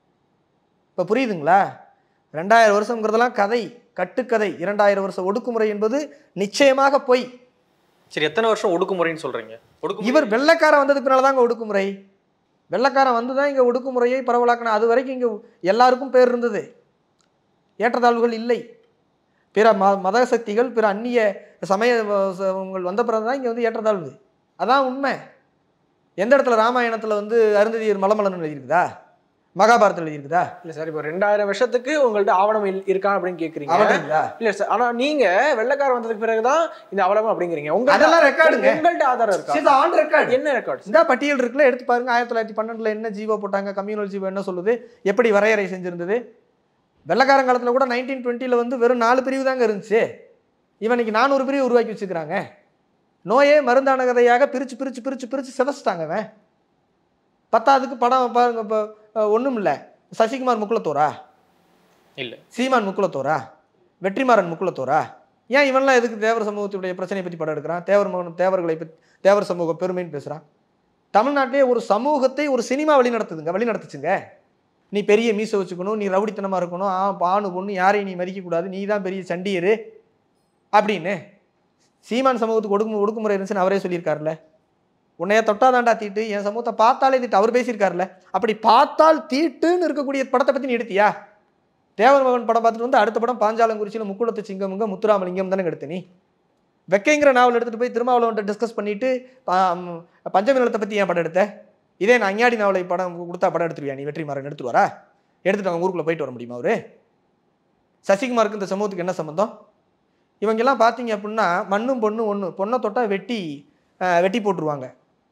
இப்போ புரியுதுங்களா ரெண்டாயிரம் வருஷங்கிறதெல்லாம் கதை கட்டுக்கதை இரண்டாயிரம் வருஷம் ஒடுக்குமுறை என்பது நிச்சயமாக பொய் சரி எத்தனை வருஷம் ஒடுக்குமுறைன்னு சொல்றீங்க ஒடுக்குமுறை இவர் வெள்ளைக்காரன் வந்ததுக்கு பின்னால தாங்க ஒடுக்குமுறை வெள்ளைக்காரன் வந்து தான் இங்கே ஒடுக்குமுறையை பரவலாக்கின அது வரைக்கும் இங்கே எல்லாருக்கும் பேர் இருந்தது ஏற்றத்தாழ்வுகள் இல்லை பிற ம மத சக்திகள் பிற அந்நிய சமய வ- ச- உங்கள் வந்த பிறகு தான் இங்கே வந்து ஏற்றத்தாழ்வு அதான் உண்மை எந்த இடத்துல ராமாயணத்தில் வந்து அருந்ததியர் மலமலன் எழுதியிருக்குதா மகாபாரதத்தில் எழுதியிருக்குதா இல்ல சார் இப்போ ரெண்டாயிரம் வருஷத்துக்கு உங்கள்ட்ட ஆவணம் இல்- இருக்கா அப்படின்னு கேக்குறீங்க அவன்றீங்களா இல்ல சார் ஆனா நீங்க வெள்ளைக்காரன் வந்ததுக்கு பிறகுதான் இந்த அவலகம் அப்படிங்கிறீங்க உங்க அதெல்லாம் ரெக்கார்டுங்க உங்கள்ட்ட ஆதாரம் இருக்கா ஆன் ரெக்கார்டு என்ன ரெக்கார்ட் இந்த பட்டியல் இருக்குல்ல எடுத்து பாருங்க ஆயிரத்தி தொள்ளாயிரத்தி பன்னெண்டுல என்ன ஜீவோ போட்டாங்க கம்யூனல் ஜீவோ என்ன சொல்லுது எப்படி வரையறை செஞ்சிருந்தது வெள்ளக்காரன் காலத்துல கூட நைன்டீன் டுவெண்ட்டியில் வந்து வெறும் நாலு பிரிவு தாங்க இருந்துச்சு இவன் இன்னைக்கு நானூறு பிரிவு உருவாக்கி வச்சுக்கிறாங்க நோயே மருந்தான கதையாக பிரிச்சு பிரிச்சு பிரிச்சு பிரிச்சு செவச்சிட்டாங்க அவன் பத்தாவதுக்கு படம் பாருங்க இப்போ ஒன்றும் இல்லை சசிகுமார் முக்குலத்தோரா இல்ல சீமான் முக்குலத்தோரா வெற்றிமாறன் முக்குலத்தோரா ஏன் இவன்லாம் எதுக்கு தேவர் சமூகத்துடைய பிரச்சனையை பற்றி படம் எடுக்கிறான் தேவர் மகன் தேவர்களை பற்றி தேவர் சமூக பெருமைன்னு பேசுகிறான் தமிழ்நாட்டிலே ஒரு சமூகத்தை ஒரு சினிமா வழி நடத்துதுங்க வழி நடத்துச்சுங்க நீ பெரிய மீசை வச்சுக்கணும் நீ ரவுடித்தனமாக இருக்கணும் ஆ பானு பொண்ணு யாரையும் நீ மதிக்கக்கூடாது நீ தான் பெரிய சண்டியர் அப்படின்னு சீமான் சமூகத்துக்கு ஒடுக்கு ஒடுக்குமுறை இருந்துச்சுன்னு அவரே சொல்லியிருக்காருல்ல உன்னைய தொட்டாதாண்டா தீட்டு என் சமூகத்தை பார்த்தாலே தீட்டு அவர் பேசியிருக்காருல்ல அப்படி பார்த்தால் தீட்டுன்னு இருக்கக்கூடிய படத்தை பற்றி நீ எடுத்தியா தேவர் மகன் படம் பார்த்துட்டு வந்து அடுத்த படம் பாஞ்சாலங்குறிச்சியில் முக்குளத்து சிங்கமுங்க முத்துராமலிங்கம் தானே எடுத்த நீ வெக்கைங்கிற நாவல் எடுத்துட்டு போய் திருமாவளவன்ட்ட டிஸ்கஸ் பண்ணிட்டு ப- பஞ்சமி நிலத்தை பற்றி ஏன் படம் எடுத்த இதே நான் அஞ்ஞாடி நாவலை படம் கொடுத்தா படம் எடுத்துருவியா நீ வெற்றிமாறன் எடுத்துருவாரா எடுத்துட்டு அவங்க ஊருக்குள்ள போயிட்டு வர முடியுமா அவரு சசிகுமாருக்கு இந்த சமூகத்துக்கு என்ன சம்மந்தம் இவங்கெல்லாம் பார்த்தீங்க அப்படின்னா மண்ணும் பொண்ணும் ஒன்று பொண்ணை தொட்டா வெட்டி அஹ், வெட்டி போட்டுருவாங்க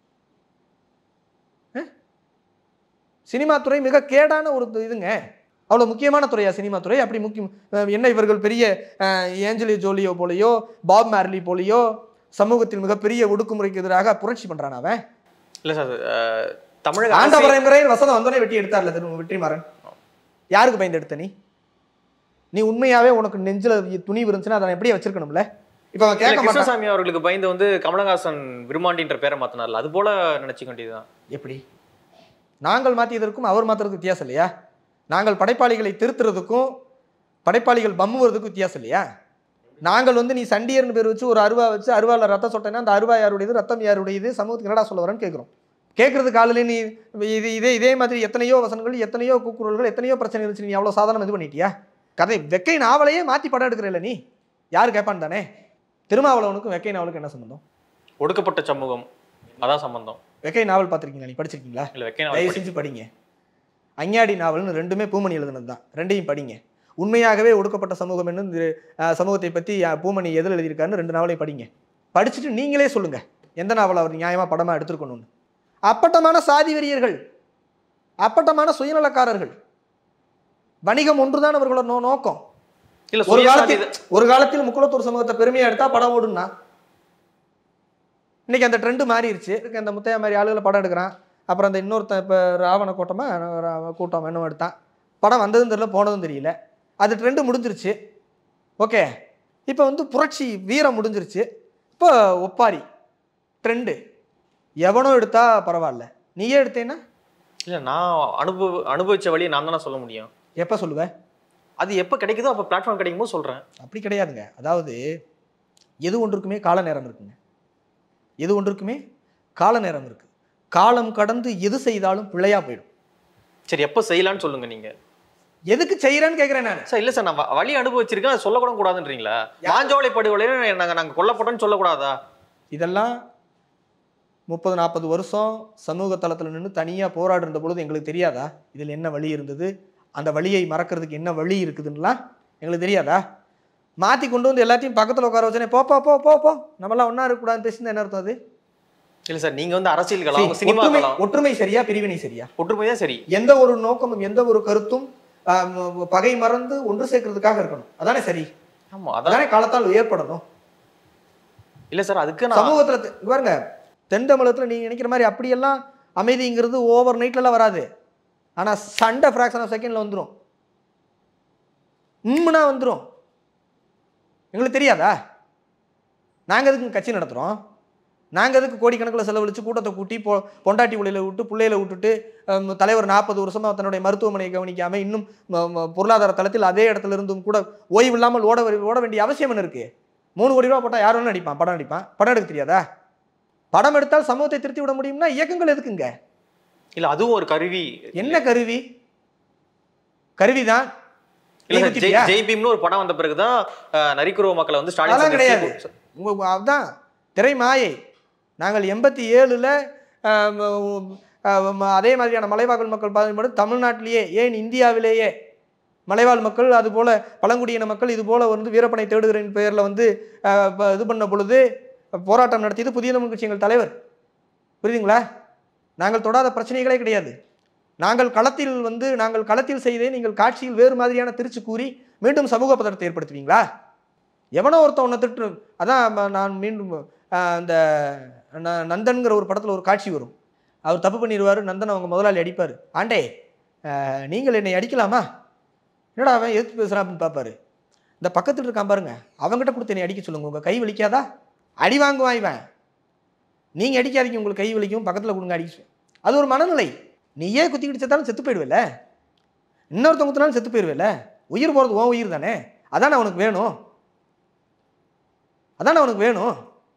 அஹ்? சினிமா துறை மிக கேடான ஒரு இதுங்க அவ்வளோ முக்கியமான துறையா சினிமா துறை அப்படி முக்கியம் அஹ், என்ன இவர்கள் பெரிய அஹ், ஏஞ்சலி ஜோலியோ போலியோ பாப் மேர்லி போலியோ சமூகத்தில் மிகப்பெரிய ஒடுக்குமுறைக்கு எதிராக புரட்சி பண்றான் அவன் இல்ல சார் அஹ், தமிழக அரசியல்- ஆண்டவரை வசனம் வந்தோடனே வெட்டி எடுத்தார்ல திரு வெற்றிமாறன் யாருக்கு பயந்து எடுத்த நீ நீ உண்மையாவே உனக்கு நெஞ்சில துணிவு இருந்துச்சுன்னா அதை எப்படியே வச்சிருக்கணும்ல இப்ப அவன் இல்ல, கேட்க மாட்டான் கிருஷ்ணசாமி அவர்களுக்கு பயந்து வந்து கமலஹாசன் விருமாண்டின்ற பேரை மாத்தினார்ல அது போல நினைச்சுக்க வேண்டியதுதான் எப்படி நாங்கள் மாற்றியதற்கும் அவர் மாத்துறதுக்கு வித்தியாசம் இல்லையா நாங்கள் படைப்பாளிகளை திருத்துறதுக்கும் படைப்பாளிகள் பம்முவதுக்கும் வித்தியாசம் இல்லையா நாங்கள் வந்து நீ சண்டியர்னு பேர் வச்சு ஒரு அருவா வச்சு அருவாவில் ரத்தம் சொட்டேன்னா அந்த அருவா யாருடையது ரத்தம் யாருடையது சமூகத்துக்கு என்னடா சொல்ல வரேன்னு கேட்குறோம் கேட்கறதுக்கு ஆளுல நீ இது இதே இதே மாதிரி எத்தனையோ வசனங்கள் எத்தனையோ கூக்குரல்கள் எத்தனையோ பிரச்சனை இருந்துச்சு நீ அவ்வளோ சாதாரணம் இது பண்ணிட்டியா கதை வெக்கை நாவலையே மாற்றி படம் எடுக்கிறல்ல நீ யார் கேட்பான் தானே திருமாவளவனுக்கும் வெக்கை நாவலுக்கும் என்ன சம்பந்தம் ஒடுக்கப்பட்ட சமூகம் அதான் சம்பந்தம் வெக்கை நாவல் பார்த்துருக்கீங்களா நீ படிச்சிருக்கீங்களா இல்ல வெக்கை தயவு நாவல் செஞ்சு படிங்க அஞ்ஞாடி நாவல்னு ரெண்டுமே பூமணி எழுதுனது தான் ரெண்டையும் படிங்க உண்மையாகவே ஒடுக்கப்பட்ட சமூகம் என்னும் இந்த, அஹ், சமூகத்தை பற்றி அஹ், பூமணி எதில் எழுதியிருக்காருன்னு ரெண்டு நாவலையும் படிங்க படிச்சுட்டு நீங்களே சொல்லுங்க எந்த நாவல் அவர் நியாயமா படமா எடுத்திருக்கணும்னு அப்பட்டமான சாதி வெறியர்கள் அப்பட்டமான சுயநலக்காரர்கள் வணிகம் ஒன்றுதான் அவர்களோட நோ நோக்கம் இல்ல ஒரு சுயசாதி காலத்தில் ஒரு காலத்தில் முக்குளத்தூர் சமூகத்தை பெருமையா எடுத்தா படம் ஓடுனா இன்னைக்கு அந்த ட்ரெண்டு மாறிடுச்சு இருக்கு அந்த முத்தையா மாதிரி ஆளுகளை படம் எடுக்கிறான் அப்புறம் அந்த இன்னொருத்தன் இப்போ ராவண கூட்டமா ரா- கூட்டம் என்னமோ எடுத்தான் படம் வந்ததும் தெரியல போனதும் தெரியல அது ட்ரெண்டு முடிஞ்சிருச்சு ஓகே இப்போ வந்து புரட்சி வீரம் முடிஞ்சிருச்சு இப்போ ஒப்பாரி ட்ரெண்டு எவனோ எடுத்தா பரவாயில்ல நீயே எடுத்தேன்னா இல்ல நான் அனுபவ அனுபவிச்ச வழியை நான் தானே சொல்ல முடியும் எப்போ சொல்லுவ அது எப்ப கிடைக்குதோ அப்ப பிளாட்ஃபார்ம் கிடைக்கும் போது சொல்றேன் அப்படி கிடையாதுங்க அதாவது எது ஒன்றுக்குமே கால நேரம் இருக்குங்க எது ஒன்றுக்குமே கால நேரம் இருக்கு காலம் கடந்து எது செய்தாலும் பிழையா போயிடும் சரி எப்ப செய்யலாம்னு சொல்லுங்க நீங்க எதுக்கு செய்யறேன்னு கேட்குறேன் நான் சார் இல்ல சார் நான் வ- வழி அனுபவிச்சிருக்கேன் அதை சொல்லக்கூட கூடாதுன்றீங்களா மாஞ்சோலை படுகொலையில நாங்க நாங்க கொல்லப்பட்டோம்னு சொல்லக்கூடாதா இதெல்லாம் முப்பது நாற்பது வருஷம் சமூக தளத்தில் நின்று தனியாக போராடுற பொழுது எங்களுக்கு தெரியாதா இதில் என்ன வழி இருந்தது அந்த வழியை மறக்கிறதுக்கு என்ன வழி இருக்குதுன்னுலாம் எங்களுக்கு தெரியாதா மாற்றி கொண்டு வந்து எல்லாத்தையும் பக்கத்தில் உட்கார வச்சனே போ போ போ போ போ நம்மளாம் ஒன்றா இருக்கக்கூடாதுன்னு பேசுனது என்ன அர்த்தம் அது இல்ல சார் நீங்க வந்து அரசியல் கலாம் சரி, சினிமா ஒற்றுமை கலாம் ஒற்றுமை சரியா பிரிவினை சரியா ஒற்றுமை தான் சரி எந்த ஒரு நோக்கமும் எந்த ஒரு கருத்தும் ஆம், பகை மறந்து ஒன்று சேர்க்கறதுக்காக இருக்கணும் அதானே சரி ஆமா அதான் அதானே காலத்தால் ஏற்படணும் இல்ல சார் அதுக்கு நான் சமூகத்துல தெ- இங்க பாருங்க தென் தமிழகத்துல நீங்க நினைக்கிற மாதிரி அப்படியெல்லாம் அமைதிங்கிறது ஓவர் நைட்லலாம் வராது ஆனா சண்டை ஃப்ராக்ஷன் ஆஃப் செகண்ட்ல வந்துரும் உண்மைனா வந்துரும் எங்களுக்கு தெரியாதா நாங்க எதுக்கு கட்சி நடத்துறோம் நாங்க எதுக்கு கோடிக்கணக்கில் செலவழிச்சு கூட்டத்தை கூட்டி பொ பொண்டாட்டி உலையில விட்டு பிள்ளையில விட்டுட்டு ஹம், தலைவர் நாற்பது வருஷமா தன்னுடைய மருத்துவமனையை கவனிக்காம இன்னும் ம- ம- பொருளாதார தளத்தில் அதே இடத்துல இருந்தும் கூட ஓய்வு இல்லாமல் ஓட வ- ஓட வேண்டிய அவசியம் என்ன இருக்கு மூணு கோடி ரூபா போட்டால் யார் வேணா நடிப்பான் படம் நடிப்பான் படம் எடுக்க தெரியாதா படம் எடுத்தால் சமூகத்தை திருத்தி விட முடியும்னா இயக்கங்கள் எதுக்குங்க இல்ல அதுவும் ஒரு கருவி என்ன கருவி கருவிதான் இல்ல நீ சார் குத்திட்டியா? ஜெய் ஜெய் பீம்னு ஒரு படம் வந்த பிறகுதான் அஹ், நரிக்குறவ மக்களை வந்து ஸ்டாலின் அதெல்லாம் சந்திச்சு- கிடையாது. உங்க அதுதான் திரை மாயை நாங்கள் எண்பத்தி ஏழில் அதே மாதிரியான மலைவாழ் மக்கள் பாதிக்கப்படும் தமிழ்நாட்டிலேயே ஏன் இந்தியாவிலேயே மலைவாழ் மக்கள் அதுபோல பழங்குடியின மக்கள் இது போல வந்து வீரப்பனை தேடுகிறேன் பெயரில் வந்து அஹ், ப- இது பண்ண பொழுது போராட்டம் நடத்தியது புதிய தமிழ் கட்சி எங்கள் தலைவர் புரியுதுங்களா நாங்கள் தொடாத பிரச்சனைகளே கிடையாது நாங்கள் களத்தில் வந்து நாங்கள் களத்தில் செய்தே நீங்கள் காட்சியில் வேறு மாதிரியான திருச்சி கூறி மீண்டும் சமூக பதற்றத்தை ஏற்படுத்துவீங்களா எவனோ ஒருத்தன் உன்னை திட்டு அதான் ம- நான் மீண்டும் ஆஹ், அந்த ந- நந்தன்கிற ஒரு படத்தில் ஒரு காட்சி வரும் அவர் தப்பு பண்ணிடுவார் நந்தன் அவங்க முதலாளி அடிப்பார் ஆண்டே ஆஹ், நீங்கள் என்னை அடிக்கலாமா என்னடா அவன் எதிர்த்து பேசுகிறான் அப்படின்னு பார்ப்பாரு இந்த பக்கத்தில் இருக்கான் பாருங்க அவங்ககிட்ட கொடுத்து என்னை அடிக்க சொல்லுங்க உங்கள் கை வலிக்காதா அடி வாங்குவான் இவன் நீங்கள் அடிக்காதீங்க உங்களுக்கு கை வலிக்கும் பக்கத்தில் கொடுங்க அடிக்க சொல்லு. அது ஒரு மனநிலை நீயே குத்தி கிடிச்சதாலும் செத்து போயிடுவேல இன்னொருத்தவங்க குத்தினாலும் செத்து போயிடுவேல உயிர் போகிறது உன் உயிர் தானே அதானே அவனுக்கு வேணும் அதானே அவனுக்கு வேணும்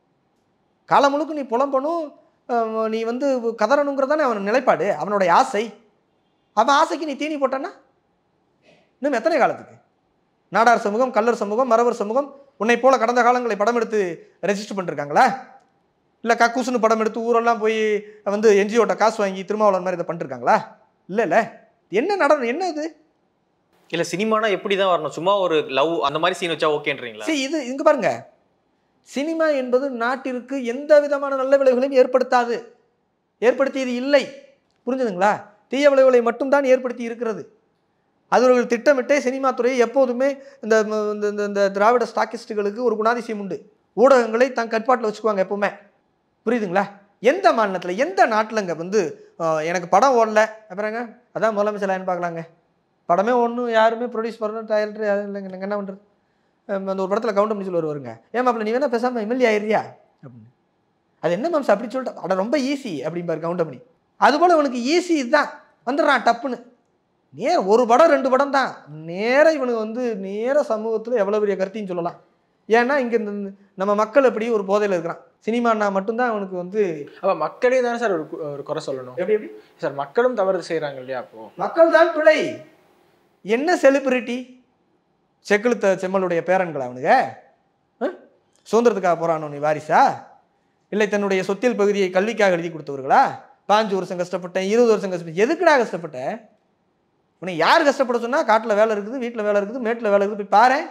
காலம் முழுக்க நீ புலம்பணும் அஹ், நீ வந்து கதறணுங்கிறது தானே அவன் நிலைப்பாடு அவனுடைய ஆசை அவன் ஆசைக்கு நீ தீனி போட்டான்னா இன்னும் எத்தனை காலத்துக்கு நாடார் சமூகம் கல்லர் சமூகம் மறவர் சமூகம் உன்னை போல கடந்த காலங்களை படம் எடுத்து ரெஜிஸ்டர் பண்ணிருக்காங்களா இல்லை கக்கூசுன்னு படம் எடுத்து ஊரெல்லாம் போய் வந்து என்ஜிஓட்ட காசு வாங்கி திருமாவளவன் மாதிரி இதை பண்ணிருக்காங்களா இல்லை இல்லை என்ன நடனம் என்ன இது இல்ல சினிமானா எப்படிதான் வரணும் சும்மா ஒரு லவ் அந்த மாதிரி சீன் வச்சா ஓகேன்றீங்களா சரி இது இங்க பாருங்க சினிமா என்பது நாட்டிற்கு எந்த விதமான நல்ல விளைவுகளையும் ஏற்படுத்தாது ஏற்படுத்தியது இல்லை புரிஞ்சுதுங்களா தீய விளைவுகளை மட்டும்தான் ஏற்படுத்தி இருக்கிறது அது ஒரு திட்டமிட்டே சினிமா துறையை எப்போதுமே இந்த ம- இந்த- இந்த- இந்த திராவிட ஸ்டாக்கிஸ்டுகளுக்கு ஒரு குணாதிசயம் உண்டு ஊடகங்களை தன் கட்பாட்டில் வச்சுக்குவாங்க எப்பவுமே புரியுதுங்களா எந்த மாநிலத்தில் எந்த நாட்டிலங்க வந்து அஹ், எனக்கு படம் ஓடல அப்புறங்க அதான் முதலமைச்சர் லைன் பார்க்கலாங்க படமே ஒன்றும் யாருமே ப்ரொடியூஸ் பண்ணணும் டைரக்டர் யாரும் இல்லைங்க நாங்கள் என்ன பண்ணுறது அந்த ஒரு படத்தில் கவுண்ட் பண்ணி சொல்லி வருவாருங்க ஏன் மாப்பிள்ள நீ வேணா பேசாமல் எம்எல்ஏ ஆயிரியா அப்படின்னு அது என்ன மேம்ஸ் அப்படி சொல்லிட்டு அட ரொம்ப ஈஸி அப்படிம்பாரு கவுண்ட் பண்ணி அதுபோல் உனக்கு ஈஸி இதுதான் வந்துடுறான் டப்புன்னு நேர ஒரு படம் ரெண்டு படம் தான் நேர இவனுக்கு வந்து நேர சமூகத்தில் எவ்வளோ பெரிய கருத்தையும் சொல்லலாம் ஏன்னா இங்கே இந்த நம்ம மக்கள் அப்படி ஒரு போதையில் இருக்கிறான் சினிமானா மட்டும்தான் அவனுக்கு வந்து அப்ப மக்களே தானே சார் ஒரு கு- ஒரு குறை சொல்லணும் எப்படி எப்படி சார் மக்களும் தவறு செய்றாங்க இல்லையா அப்போ மக்கள் தான் பிழை என்ன செலிபிரிட்டி செக்குழுத்த செம்மலுடைய பேரன்களா அவனுங்க ஆ? சுதந்திரத்துக்காக போறானோ நீ வாரிசா இல்லை தன்னுடைய சொத்தில் பகுதியை கல்விக்காக எழுதி கொடுத்தவர்களா பாஞ்சு வருஷம் கஷ்டப்பட்டேன் இருபது வருஷம் கஷ்டப்பட்டேன் எதுக்குடா கஷ்டப்பட்ட உன்னை யார் கஷ்டப்பட சொன்னா காட்டில் வேலை இருக்குது வீட்டில் வேலை இருக்குது மேட்டில் வேலை இருக்குது போய் பாரேன்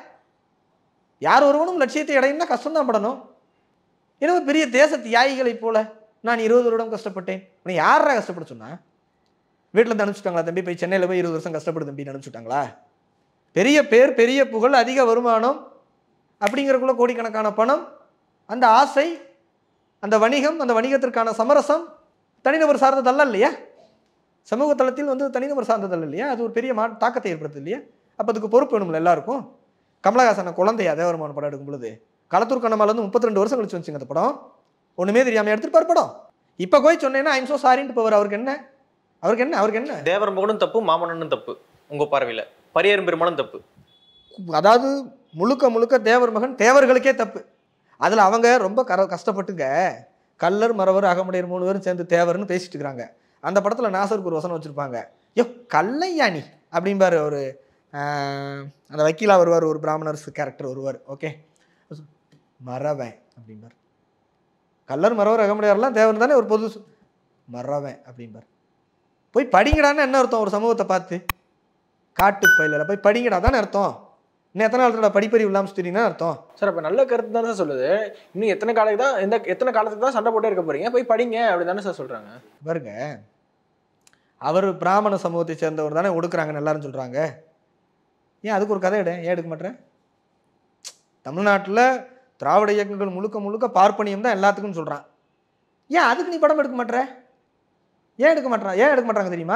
யார் ஒருவனும் லட்சியத்தை அடையணும்னா கஷ்டம்தான் படணும் எனவே பெரிய தேச தியாகிகளைப் போல நான் இருபது வருடம் கஷ்டப்பட்டேன் உன்னை யாரா கஷ்டப்பட சொன்னா வீட்டில் இருந்து அனுப்பிச்சுட்டாங்களா தம்பி போய் சென்னையில் போய் இருபது வருஷம் கஷ்டப்படு தம்பின்னு அனுப்பிச்சுட்டாங்களா பெரிய பேர் பெரிய புகழ் அதிக வருமானம் அப்படிங்கிறக்குள்ள கோடிக்கணக்கான பணம் அந்த ஆசை அந்த வணிகம் அந்த வணிகத்திற்கான சமரசம் தனிநபர் சார்ந்ததல்ல இல்லையா சமூக தளத்தில் வந்து தனிநபர் சார்ந்ததல்ல இல்லையா அது ஒரு பெரிய மா தாக்கத்தை ஏற்படுத்துது இல்லையா அப்போ அதுக்கு பொறுப்பு வேணும்ல எல்லாருக்கும் கமலஹாசனை குழந்தையா தேவரமான படம் எடுக்கும் பொழுது களத்தூர் கண்ணமால வந்து முப்பத்தி ரெண்டு வருஷம் கழிச்சு வந்துச்சுங்க அந்த படம் ஒன்றுமே தெரியாமல் எடுத்துருப்பார் படம் இப்போ போய் சொன்னேன்னா ஐம் சோ சாரின்ட்டு போவார் அவருக்கு என்ன அவருக்கு என்ன அவருக்கு என்ன தேவர் மகனும் தப்பு மாமன்னனும் தப்பு உங்க பார்வையில பரியரும் பெருமானும் தப்பு அதாவது முழுக்க முழுக்க தேவர் மகன் தேவர்களுக்கே தப்பு அதில் அவங்க ரொம்ப கர கஷ்டப்பட்டுங்க கல்லர் மறவர் அகமுடையர் மூணு பேரும் சேர்ந்து தேவர்னு பேசிட்டு இருக்கிறாங்க அந்த படத்தில் நாசருக்கு ஒரு வசனம் வச்சுருப்பாங்க யோ கல்லையா நீ அப்படிம்பாரு ஒரு அந்த வக்கீலா வருவார் ஒரு பிராமணர்ஸ் கேரக்டர் வருவார் ஓகே மறவன் அப்படிம்பார் கல்லர் மறவர் அகமுடையார்லாம் தேவர் தானே ஒரு பொது சொ- மறவன் அப்படிம்பார் போய் படிங்கடான்னு என்ன அர்த்தம் ஒரு சமூகத்தை பார்த்து காட்டு பயிலில் போய் படிங்கடா தானே அர்த்தம் இன்னும் எத்தனை நாள் படிப்பறிவு இல்லாமல் சுற்றினீங்கன்னா அர்த்தம் சார் அப்ப நல்ல கருத்து தானே சார் சொல்லுது இன்னும் எத்தனை காலத்துக்கு தான் எந்த எத்தனை காலத்துக்கு தான் சண்டை போட்டே இருக்க போறீங்க போய் படிங்க அப்படி தானே சார் சொல்றாங்க பாருங்க அவர் பிராமண சமூகத்தை சேர்ந்தவர் தானே ஒடுக்குறாங்கன்னு எல்லாரும் சொல்கிறாங்க ஏன் அதுக்கு ஒரு கதை எடு ஏன் எடுக்க மாட்டேன் தமிழ்நாட்டில் திராவிட இயக்கங்கள் முழுக்க முழுக்க பார்ப்பனியம் தான் எல்லாத்துக்கும் சொல்கிறான் ஏன் அதுக்கு நீ படம் எடுக்க மாட்ற ஏன் எடுக்க மாட்றான் ஏன் எடுக்க மாட்டாங்க தெரியுமா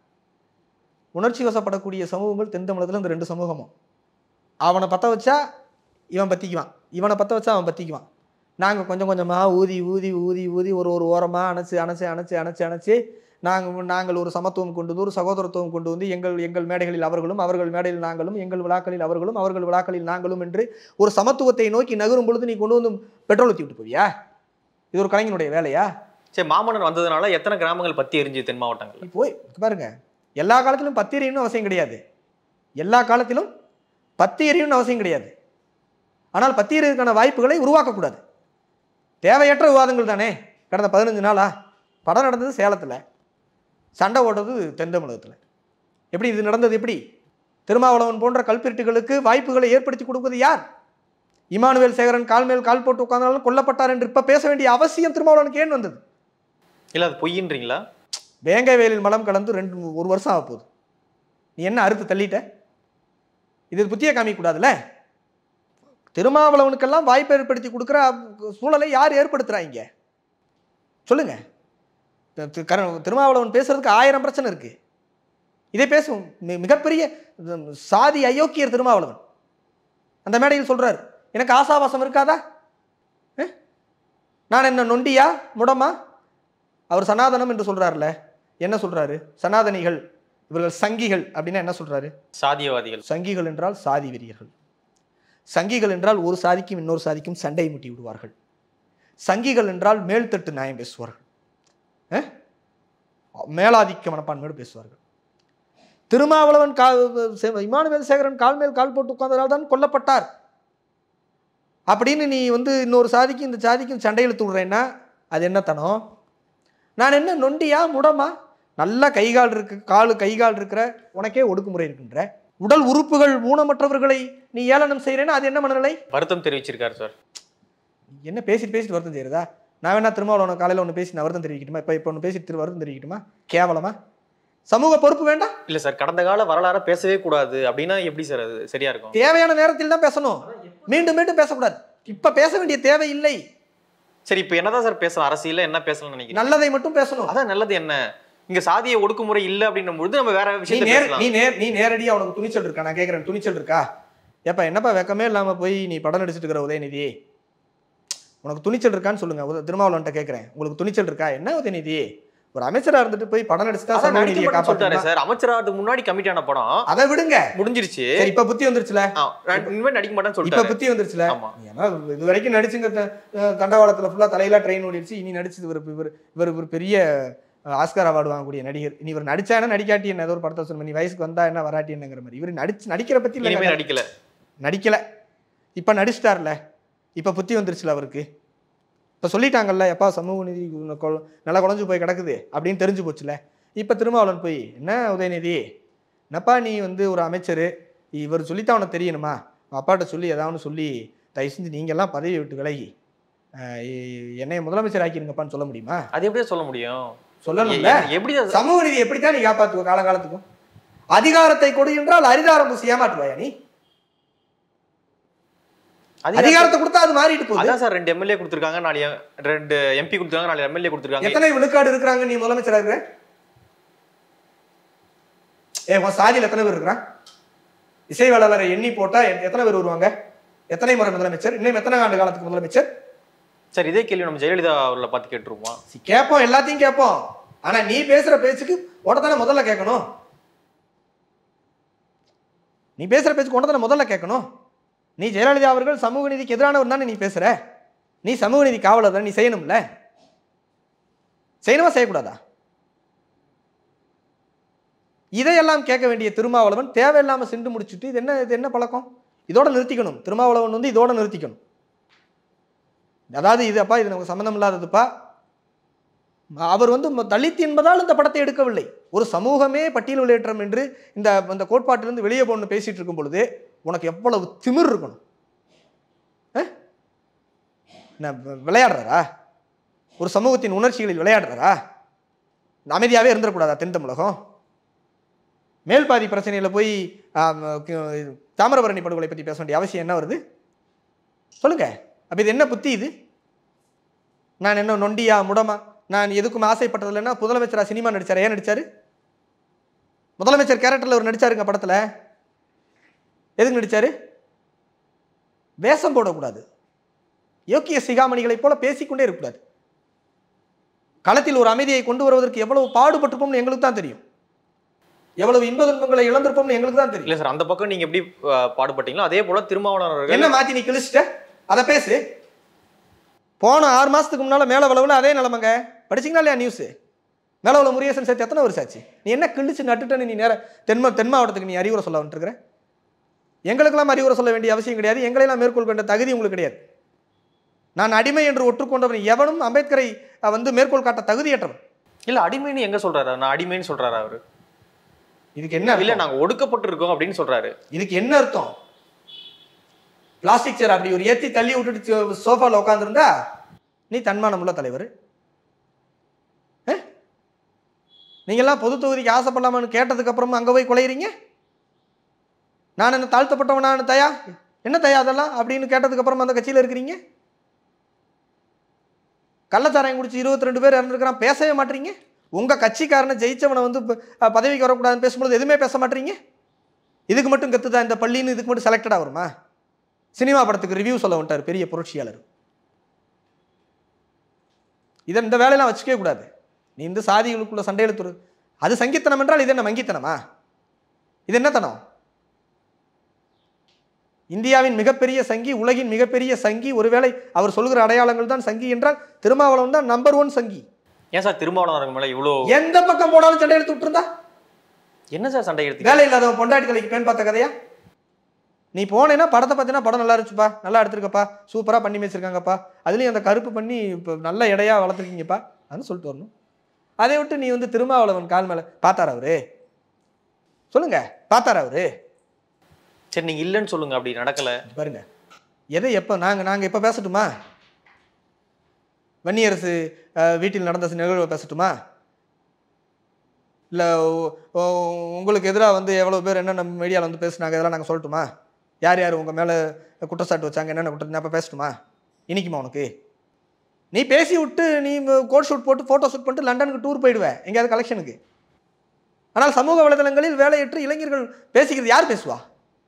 உணர்ச்சி வசப்படக்கூடிய சமூகங்கள் தென் தமிழகத்தில் இந்த ரெண்டு சமூகமும் அவனை பற்ற வச்சா இவன் பற்றிக்குவான் இவனை பற்ற வச்சா அவன் பற்றிக்குவான் நாங்கள் கொஞ்சம் கொஞ்சமாக ஊதி ஊதி ஊதி ஊதி ஒரு ஒரு ஓரமாக அணைச்சு அணைச்சு அணைச்சு அணைச்சு அணைச்சு நாங்கள் நாங்கள் ஒரு சமத்துவம் கொண்டு வந்து ஒரு சகோதரத்துவம் கொண்டு வந்து எங்கள் எங்கள் மேடைகளில் அவர்களும் அவர்கள் மேடையில் நாங்களும் எங்கள் விழாக்களில் அவர்களும் அவர்கள் விழாக்களில் நாங்களும் என்று ஒரு சமத்துவத்தை நோக்கி நகரும் பொழுது நீ கொண்டு வந்து பெட்ரோல் ஊற்றி விட்டு போவியா இது ஒரு கலைஞனுடைய வேலையா சரி மாமன்னன் வந்ததுனால எத்தனை கிராமங்கள் பத்தி எரிஞ்சு தென் மாவட்டங்கள் நீ போய் இங்க பாருங்க எல்லா காலத்திலும் பத்து எறியணும்னு அவசியம் கிடையாது எல்லா காலத்திலும் பத்து எறியணும்னு அவசியம் கிடையாது ஆனால் பத்து எறியதுக்கான வாய்ப்புகளை உருவாக்கக்கூடாது தேவையற்ற விவாதங்கள் தானே கடந்த பதினஞ்சு நாளா படம் நடந்தது சேலத்தில் சண்டை ஓடுறது தென் தமிழகத்தில் எப்படி இது நடந்தது எப்படி திருமாவளவன் போன்ற கல்பிரிட்டுகளுக்கு வாய்ப்புகளை ஏற்படுத்தி கொடுப்பது யார் இமானுவேல் சேகரன் கால் மேல் கால் போட்டு உட்கார்ந்தாலும் கொல்லப்பட்டார் என்று இப்போ பேச வேண்டிய அவசியம் திருமாவளவனுக்கு ஏன் வந்தது இல்ல அது பொய்யின்றீங்களா வேங்கை வேலில் மலம் கலந்து ரெண்டு ஒரு வருஷம் ஆக போகுது நீ என்ன அறுத்து தள்ளிட்ட இது புத்திய காமிக்கக்கூடாதுல்ல திருமாவளவனுக்கெல்லாம் வாய்ப்பு ஏற்படுத்தி கொடுக்குற சூழலை யார் ஏற்படுத்துறாங்க சொல்லுங்க தி- தி- கர- திருமாவளவன் பேசுறதுக்கு ஆயிரம் பிரச்சனை இருக்கு இதை பேசும் மி- மிகப்பெரிய உம், சாதி அயோக்கியர் திருமாவளவன் அந்த மேடையில் சொல்றார் எனக்கு ஆசாவாசம் இருக்காதா அஹ்? நான் என்ன நொண்டியா முடமா அவர் சனாதனம் என்று சொல்றாருல என்ன சொல்றாரு சனாதனிகள் இவர்கள் சங்கிகள் அப்படின்னா என்ன சொல்றாரு சாதியவாதிகள் சங்கிகள் என்றால் சாதி வெறியர்கள் சங்கிகள் என்றால் ஒரு சாதிக்கும் இன்னொரு சாதிக்கும் சண்டை முட்டி விடுவார்கள் சங்கிகள் என்றால் மேல்தட்டு நியாயம் பேசுவார்கள் அஹ்? மேலாதிக்க மனப்பான்மையோடு பேசுவார்கள் திருமாவளவன் கா சே- இமானுவேல் சேகரன் கால் மேல் கால் போட்டு உட்கார்ந்ததால் தான் கொல்லப்பட்டார் அப்படின்னு நீ வந்து இன்னொரு சாதிக்கும் இந்த சாதிக்கும் சண்டை இழுத்து விடுறேன்னா அது என்னத்தனம் நான் என்ன நொண்டியா முடமா நல்லா கைகால் இருக்கு காலு கைகால் இருக்கிற உனக்கே ஒடுக்குமுறை இருக்கின்ற உடல் உறுப்புகள் ஊனமற்றவர்களை நீ ஏளனம் செய்கிறேன்னா அது என்ன மனநிலை வருத்தம் தெரிவிச்சிருக்காரு சார் நீ என்ன பேசிட்டு பேசிட்டு வருத்தம் செய்யறதா நான் வேணா திருமாவளவன் காலையில் ஒன்று பேசி நான் வருத்தம் தெரிவிக்கட்டுமா இப்போ இப்போ ஒன்று பேசிட்டு திரு வருத்தம் தெரிவிக்கட்டுமா கேவலமா சமூக பொறுப்பு வேண்டாம் இல்ல சார் கடந்த கால வரலாற பேசவே கூடாது அப்படின்னா எப்படி சார் அது சரியா இருக்கும் தேவையான நேரத்தில் தான் பேசணும் மீண்டும் மீண்டும் பேசக்கூடாது இப்ப பேச வேண்டிய தேவை இல்லை சரி இப்போ என்னதான் சார் பேசலாம் அரசியல்ல என்ன பேசலாம்னு நினைக்கிறீங்க நல்லதை மட்டும் பேசணும் அதான் நல்லது என்ன இங்க சாதிய ஒடுக்குமுறை இல்ல அப்படின்னும் பொழுது நம்ம வேற நீ விஷயத்தை நேர் பேசலாம் நீ நேர் நீ நேரடியா உனக்கு துணிச்சல் இருக்கா நான் கேட்குறேன் துணிச்சல் இருக்கா ஏப்பா என்னப்பா வெக்கமே இல்லாம போய் நீ படம் நடிச்சிட்டு இருக்கிற உதயநிதி உனக்கு துணிச்சல் இருக்கான்னு சொல்லுங்க உத- திருமாவளவன்ட்ட கேட்குறேன் உங்களுக்கு துணிச்சல் இருக்கா என்ன உதயநிதி ஒரு அமைச்சரா இருந்துட்டு போய் படம் நடிச்சுட்டா அதான் சமூக நடிக்க நீதியை மாட்டேன்னு சொல்லிட்டாரு காப்பாற்றணும் சார் அமைச்சராகிறதுக்கு முன்னாடி கமிட் ஆன படம் அதை விடுங்க முடிஞ்சிருச்சு சரி இப்ப புத்தி வந்துருச்சுல ஆ, நான் இனிமேல் நடிக்க மாட்டேன்னு இப்ப சொல்லிட்டாரு புத்தி வந்துருச்சுல ஆமா ஏன்னா இது வரைக்கும் நடிச்சுங்க த- அஹ் தண்டவாளத்துல ஃபுல்லா தலையில ட்ரெயின் ஓடிடுச்சு இனி நடிச்சது இவர் இவர் இவர் ஒரு பெரிய அஹ், ஆஸ்கார் அவார்டு வாங்கக்கூடிய நடிகர் இனி இவர் நடிச்சா என்ன நடிக்காட்டி என்ன ஏதோ ஒரு படத்தை சொல்லுங்க நீ வயசுக்கு வந்தா என்ன வராட்டி என்னங்கிற மாதிரி இவர் நடிச்சு நடிக்கிற பத்தி இனிமே இல்ல நடிக்கல நடிக்கல இப்ப நடிச்சிட்டார்ல இப்ப புத்தி வந்துருச்சுல அவருக்கு இப்ப சொல்லிட்டாங்கல்ல எப்பா சமூக நீதி உன்னை கொ- நல்லா குழஞ்சு போய் கிடக்குது அப்படின்னு தெரிஞ்சு போச்சுல இப்ப திருமாவளவன் போய் என்ன உதயநிதி என்னப்பா நீ வந்து ஒரு அமைச்சர் இவர் சொல்லித்தான் உனக்கு தெரியணுமா உன் அப்பாட்ட சொல்லி ஏதாவது சொல்லி தயவு செஞ்சு நீங்கெல்லாம் பதவி விட்டு விலகி அஹ், எ- என்னைய முதலமைச்சர் ஆக்கிருங்கப்பான்னு சொல்ல முடியுமா அது எப்படியா சொல்ல முடியும் சொல்லணும்ல எ- எப்படி அது- சமூக நீதி எப்படித்தான் நீ காப்பாத்துவ காலகாலத்துக்கும் அதிகாரத்தை கொடு என்றால் அரிதாரம் பூசி ஏமாற்றுவாயா நீ அதிகாரம் அதிகாரத்தை கொடுத்தா அது மாறிட்டு போகுது அதான் சார் ரெண்டு எம்எல்ஏ கொடுத்துருக்காங்க நாலு எம்- ரெண்டு எம்பி கொடுத்துருக்காங்க நாலு எம்எல்ஏ கொடுத்துருக்காங்க எத்தனை விழுக்காடு இருக்கிறாங்க நீ முதலமைச்சரா இருக்கிற ஏ உன் சாதியில் எத்தனை பேர் இருக்கிறான் இசைவாளரை எண்ணி போட்டா எ- எத்தனை பேர் வருவாங்க எத்தனை முறை முதலமைச்சர் இன்னும் எத்தனை ஆண்டு காலத்துக்கு முதலமைச்சர் சார் இதே கேள்வி நம்ம ஜெயலலிதா அவர்களை பார்த்து கேட்டுருவோமா சி, கேட்போம் எல்லாத்தையும் கேட்போம் ஆனா நீ பேசுற பேச்சுக்கு உடனே முதல்ல கேட்கணும் நீ பேசுற பேச்சுக்கு உடனே முதல்ல கேட்கணும் நீ ஜெயலலிதா அவர்கள் சமூக நீதிக்கு எதிரானவர் தானே நீ பேசுற நீ சமூக நீதி காவலர் தான் நீ செய்யணும்ல செய்யணுமா செய்யக்கூடாதா இதையெல்லாம் கேட்க வேண்டிய திருமாவளவன் தேவையில்லாம சிண்டு முடிச்சுட்டு இது என்ன இது என்ன பழக்கம் இதோட நிறுத்திக்கணும் திருமாவளவன் வந்து இதோட நிறுத்திக்கணும் அதாவது இது அப்பா இது நமக்கு சம்மந்தம் இல்லாததுப்பா அவர் வந்து ம- தலித் என்பதால் இந்த படத்தை எடுக்கவில்லை ஒரு சமூகமே பட்டியல் வெளியேற்றம் என்று இந்த இந்த கோட்பாட்டிலிருந்து வெளியே போகணும்னு பேசிட்டு இருக்கும் பொழுது உனக்கு எவ்வளவு திமிர் இருக்கணும் அஹ்? என்ன வி- விளையாடுறாரா ஒரு சமூகத்தின் உணர்ச்சிகளில் விளையாடுறாரா அமைதியாகவே இருந்துடக்கூடாதா தென் தமிழகம் மேல்பாதி பிரச்சனையில் போய் ஆம், க- இது, தாமிரபரணி படுகொலை பற்றி பேச வேண்டிய அவசியம் என்ன வருது சொல்லுங்க அப்போ இது என்ன புத்தி இது நான் என்ன நொண்டியா முடமா நான் எதுக்கும் ஆசைப்பட்டது இல்லைன்னா முதலமைச்சரா சினிமா நடிச்சார் ஏன் நடிச்சாரு முதலமைச்சர் கேரக்டரில் ஒரு நடிச்சாருங்க படத்தில் எதுக்கு நடிச்சாரு வேஷம் போடக்கூடாது யோக்கிய சிகாமணிகளைப் போல பேசிக்கொண்டே இருக்கக்கூடாது களத்தில் ஒரு அமைதியை கொண்டு வருவதற்கு எவ்வளவு பாடுபட்டிருப்போம்னு எங்களுக்கு தான் தெரியும் எவ்வளவு இன்ப துன்பங்களை இழந்திருப்போம்னு எங்களுக்கு தான் தெரியும் இல்ல சார் அந்த பக்கம் நீங்க எப்படி அஹ், பாடுபட்டீங்களோ அதே போல திருமாவளவன் அவர்கள் என்ன மாத்தி நீ கிழிச்சிட்ட அதை பேசு போன ஆறு மாசத்துக்கு முன்னால மேல வளவுல அதே நிலைமைங்க படிச்சீங்களா இல்லையா நியூஸ் மேலவள முருகேசன் சேர்த்து எத்தனை வருஷம் ஆச்சு நீ என்ன கிழிச்சு நட்டுட்டேன்னு நீ நேர தென்மா தென் மாவட்டத்துக்கு நீ அறிவுரை சொல்ல வந்துருக்கிற எங்களுக்கெல்லாம் அறிவுரை சொல்ல வேண்டிய அவசியம் கிடையாது எங்களையெல்லாம் மேற்கொள் வேண்டிய தகுதி உங்களுக்கு கிடையாது நான் அடிமை என்று ஒற்றுக்கொண்டவன் எவனும் அம்பேத்கரை அஹ், வந்து மேற்கோள் காட்ட தகுதியற்றவன் இல்ல அடிமைன்னு எங்க சொல்றாரு நான் அடிமைன்னு சொல்றாரு அவரு இதுக்கு என்ன இல்ல அர்த்தம்? நாங்க ஒடுக்கப்பட்டு இருக்கோம் அப்படின்னு சொல்றாரு இதுக்கு என்ன அர்த்தம் பிளாஸ்டிக் சேர் அப்படி ஒரு ஏத்தி தள்ளி விட்டுட்டு சோஃபால உட்காந்துருந்தா நீ தன்மானம் உள்ள தலைவர் அஹ்? நீங்கெல்லாம் பொது தொகுதிக்கு ஆசைப்படலாமான்னு கேட்டதுக்கு அப்புறமா அங்க போய் குலையிறீங்க நான் என்ன தாழ்த்தப்பட்டவனான தயா என்ன தயா அதெல்லாம் அப்படின்னு கேட்டதுக்கு அப்புறமா அந்த கட்சியில இருக்கிறீங்க கள்ளச்சாராயம் குடிச்சு இருபத்தி ரெண்டு பேர் இறந்துருக்கிறான் பேசவே மாட்டீங்க உங்க கட்சிக்காரனை ஜெயிச்சவனை வந்து ப- அஹ் பதவிக்கு வரக்கூடாதுன்னு பேசும்போது எதுவுமே பேச மாட்டீங்க இதுக்கு மட்டும் கத்துதா இந்த பள்ளின்னு இதுக்கு மட்டும் செலக்டடா வருமா சினிமா படத்துக்கு ரிவ்யூ சொல்ல வந்துட்டார் பெரிய புரட்சியாளர் இதை இந்த வேலையெல்லாம் வச்சுக்கவே கூடாது நீ இந்த சாதிகளுக்குள்ள சண்டையில துரு அது சங்கித்தனம் என்றால் இது என்ன மங்கித்தனமா இது என்ன தனம் இந்தியாவின் மிகப்பெரிய சங்கி உலகின் மிகப்பெரிய சங்கி ஒருவேளை அவர் சொல்கிற அடையாளங்கள் தான் சங்கி என்றால் திருமாவளவன் தான் நம்பர் ஒன் சங்கி ஏன் சார் திருமாவளவன் அவர்கள் மேல இவ்வளோ எந்த பக்கம் போனாலும் சண்டை எடுத்து விட்டுருந்தா என்ன சார் சண்டை எடுத்தீங்க வேலை இல்லாதவன் பொண்டாட்டி தலைக்கு பேன் பார்த்த கதையா நீ போனேன்னா படத்தை பார்த்தீங்கன்னா படம் நல்லா இருந்துச்சுப்பா நல்லா எடுத்திருக்கப்பா சூப்பராக பண்ணி வச்சிருக்காங்கப்பா அதுலேயும் அந்த கருப்பு பண்ணி இப்போ நல்ல இடையா வளர்த்துருக்கீங்கப்பா அதுன்னு சொல்லிட்டு வரணும் அதை விட்டு நீ வந்து திருமாவளவன் கால் மேலே பார்த்தாரா அவரு சொல்லுங்க பார்த்தாரா அவரு சரி நீங்க இல்லைன்னு சொல்லுங்க அப்படி நடக்கல பாருங்க எதை எப்போ நாங்கள் நாங்கள் எப்போ பேசட்டுமா வன்னியரசு அஹ், வீட்டில் நடந்த நிகழ்வை பேசட்டுமா இல்லை உங்களுக்கு எதிராக வந்து எவ்வளோ பேர் என்னென்ன மீடியாவில் வந்து பேசுனாங்க இதெல்லாம் நாங்கள் சொல்லட்டுமா யார் யார் உங்கள் மேலே குற்றச்சாட்டு வச்சாங்க என்னென்ன குற்றம் அப்போ பேசட்டுமா இனிக்குமா உனக்கு நீ பேசி விட்டு நீ கோட் ஷூட் போட்டு ஃபோட்டோ ஷூட் பண்ணிட்டு லண்டனுக்கு டூர் போயிடுவேன் எங்கேயாவது கலெக்ஷனுக்கு ஆனால் சமூக வலைதளங்களில் வேலையற்று இளைஞர்கள் பேசிக்கிறது யார் பேசுவா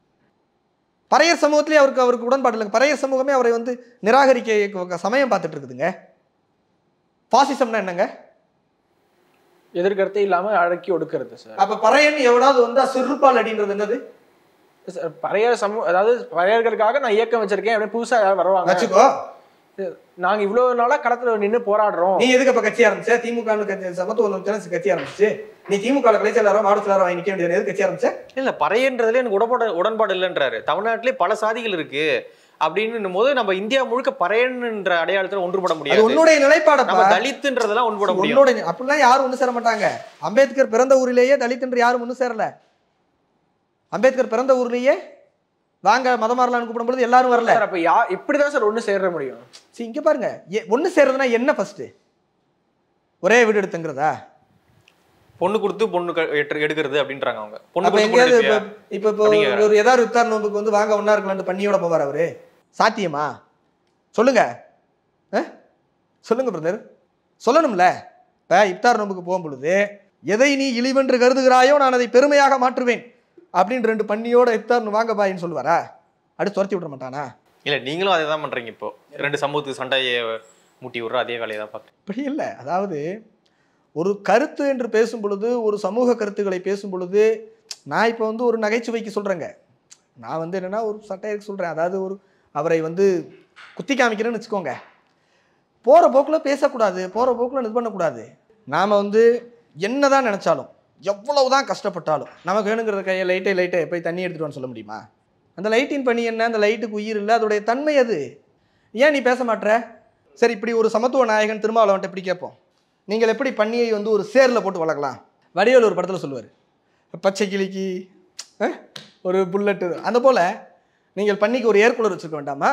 பறையர் சமூகத்திலே அவருக்கு அவருக்கு உடன்பாடு இல்லைங்க பறையர் சமூகமே அவரை வந்து நிராகரிக்க சமயம் பார்த்துட்டு இருக்குதுங்க பாசிசம்னா என்னங்க எதிர்கருத்தே இல்லாம அடக்கி ஒடுக்கிறது சார் அப்ப பறையன் எவனாவது வந்தா சிறுபால் அடின்றது என்னது சார், பறையர் சமூக அதாவது பறையர்களுக்காக நான் இயக்கம் வச்சிருக்கேன் அப்படியே புதுசா யாராவது வருவாங்க வச்சுக்கோ நாங்க இவ்வளவு நாளா களத்துல நின்னு போராடுறோம் நீ எதுக்கு அப்ப கட்சி ஆரம்பிச்ச திமுக கட்சி சமத்துவ ஒன்றியம் கட்சி ஆரம்பிச்சு நீ திமுக கலைச்சலாரோ மாவட்ட செயலாளரோ வாங்கி நிக்க வேண்டியது எது கட்சி ஆரம்பிச்ச இல்ல பறையன்றதுல எனக்கு உடன்பாடு உடன்பாடு இல்லைன்றாரு தமிழ்நாட்டிலே பல சாதிகள் இருக்கு அப்படின்னு போது நம்ம இந்தியா முழுக்க பறையன்ற அடையாளத்துல ஒன்றுபட அது முடியாது உன்னுடைய நிலைப்பாடப்பா நம்ம தலித்துன்றதெல்லாம் ஒன்றுபட முடியும் உன்னோட அப்படிலாம் யாரும் ஒண்ணு சேர மாட்டாங்க அம்பேத்கர் பிறந்த ஊரிலேயே தலித் என்று யாரும் ஒண்ணு சேரல அம்பேத்கர் பிறந்த ஊர்லயே வாங்க மதம் மாறலாம்னு கூப்பிடும்போது எல்லாரும் வரல சார் அப்ப யா இப்படிதான் சார் ஒண்ணு சேர முடியும் சரி இங்க பாருங்க எ- ஒண்ணு சேர்றதுனா என்ன ஃபர்ஸ்ட் ஒரே வீடு எடுத்துங்கிறதா பொண்ணு கொடுத்து பொண்ணு க- எட்டு- எடுக்கிறது அப்படின்றாங்க அவங்க பொண்ணு அப்ப கொடுத்து பொண்ணு எங்கேயாவது எடுப்பியா? இப்ப இப்ப இப்போ அப்படிங்கிறாரு. ஒரு ஏதாவது இஃப்தார் நோம்புக்கு வந்து வாங்க ஒன்னா இருக்கலாம்னு பண்ணியோட போவார் அவரு சாத்தியமா சொல்லுங்க அஹ்? சொல்லுங்க பிரதர் சொல்லணும்ல இப்ப இஃப்தார் நோம்புக்கு போகும் பொழுது எதை நீ இழிவென்று கருதுகிறாயோ நான் அதை பெருமையாக மாற்றுவேன் அப்படின்னு ரெண்டு பண்ணியோட இஃப்தார் வாங்க பாயின்னு சொல்லுவாரா அடுத்து துரத்தி விட மாட்டானா இல்ல நீங்களும் அதை தான் பண்றீங்க இப்போ ரெண்டு சமூகத்துக்கு சண்டையை முட்டி விடுற அதே வேலையை தான் பார்க்குறேன் இப்படி இல்லை அதாவது ஒரு கருத்து என்று பேசும் பொழுது ஒரு சமூக கருத்துக்களை பேசும் பொழுது நான் இப்போ வந்து ஒரு நகைச்சுவைக்கு சொல்கிறேங்க நான் வந்து என்னென்னா ஒரு சட்டையருக்கு சொல்கிறேன் அதாவது ஒரு அவரை வந்து குத்தி காமிக்கிறேன்னு வச்சுக்கோங்க போகிற போக்கில் பேசக்கூடாது போகிற போக்கில் இது பண்ணக்கூடாது நாம் வந்து என்ன தான் நினச்சாலும் எவ்வளவு தான் கஷ்டப்பட்டாலும் நமக்கு வேணுங்கிற கையை லைட்டை லைட்டை போய் தண்ணி எடுத்துட்டு வான்னு சொல்ல முடியுமா அந்த லைட்டின் பணி என்ன அந்த லைட்டுக்கு உயிர் இல்லை அதோடைய தன்மை அது ஏன் நீ பேச மாட்ற சரி இப்படி ஒரு சமத்துவ நாயகன் திருமாவளவன்ட்ட இப்படி கேட்போம் நீங்கள் எப்படி பன்னியை வந்து ஒரு சேரில் போட்டு வளர்க்கலாம் வடிவேல் ஒரு படத்தில் சொல்லுவார் பச்சை கிளிக்கு அஹ், ஒரு புல்லட்டு அந்த போல் நீங்கள் பன்னிக்கு ஒரு ஏர் கூலர் வச்சுருக்க வேண்டாமா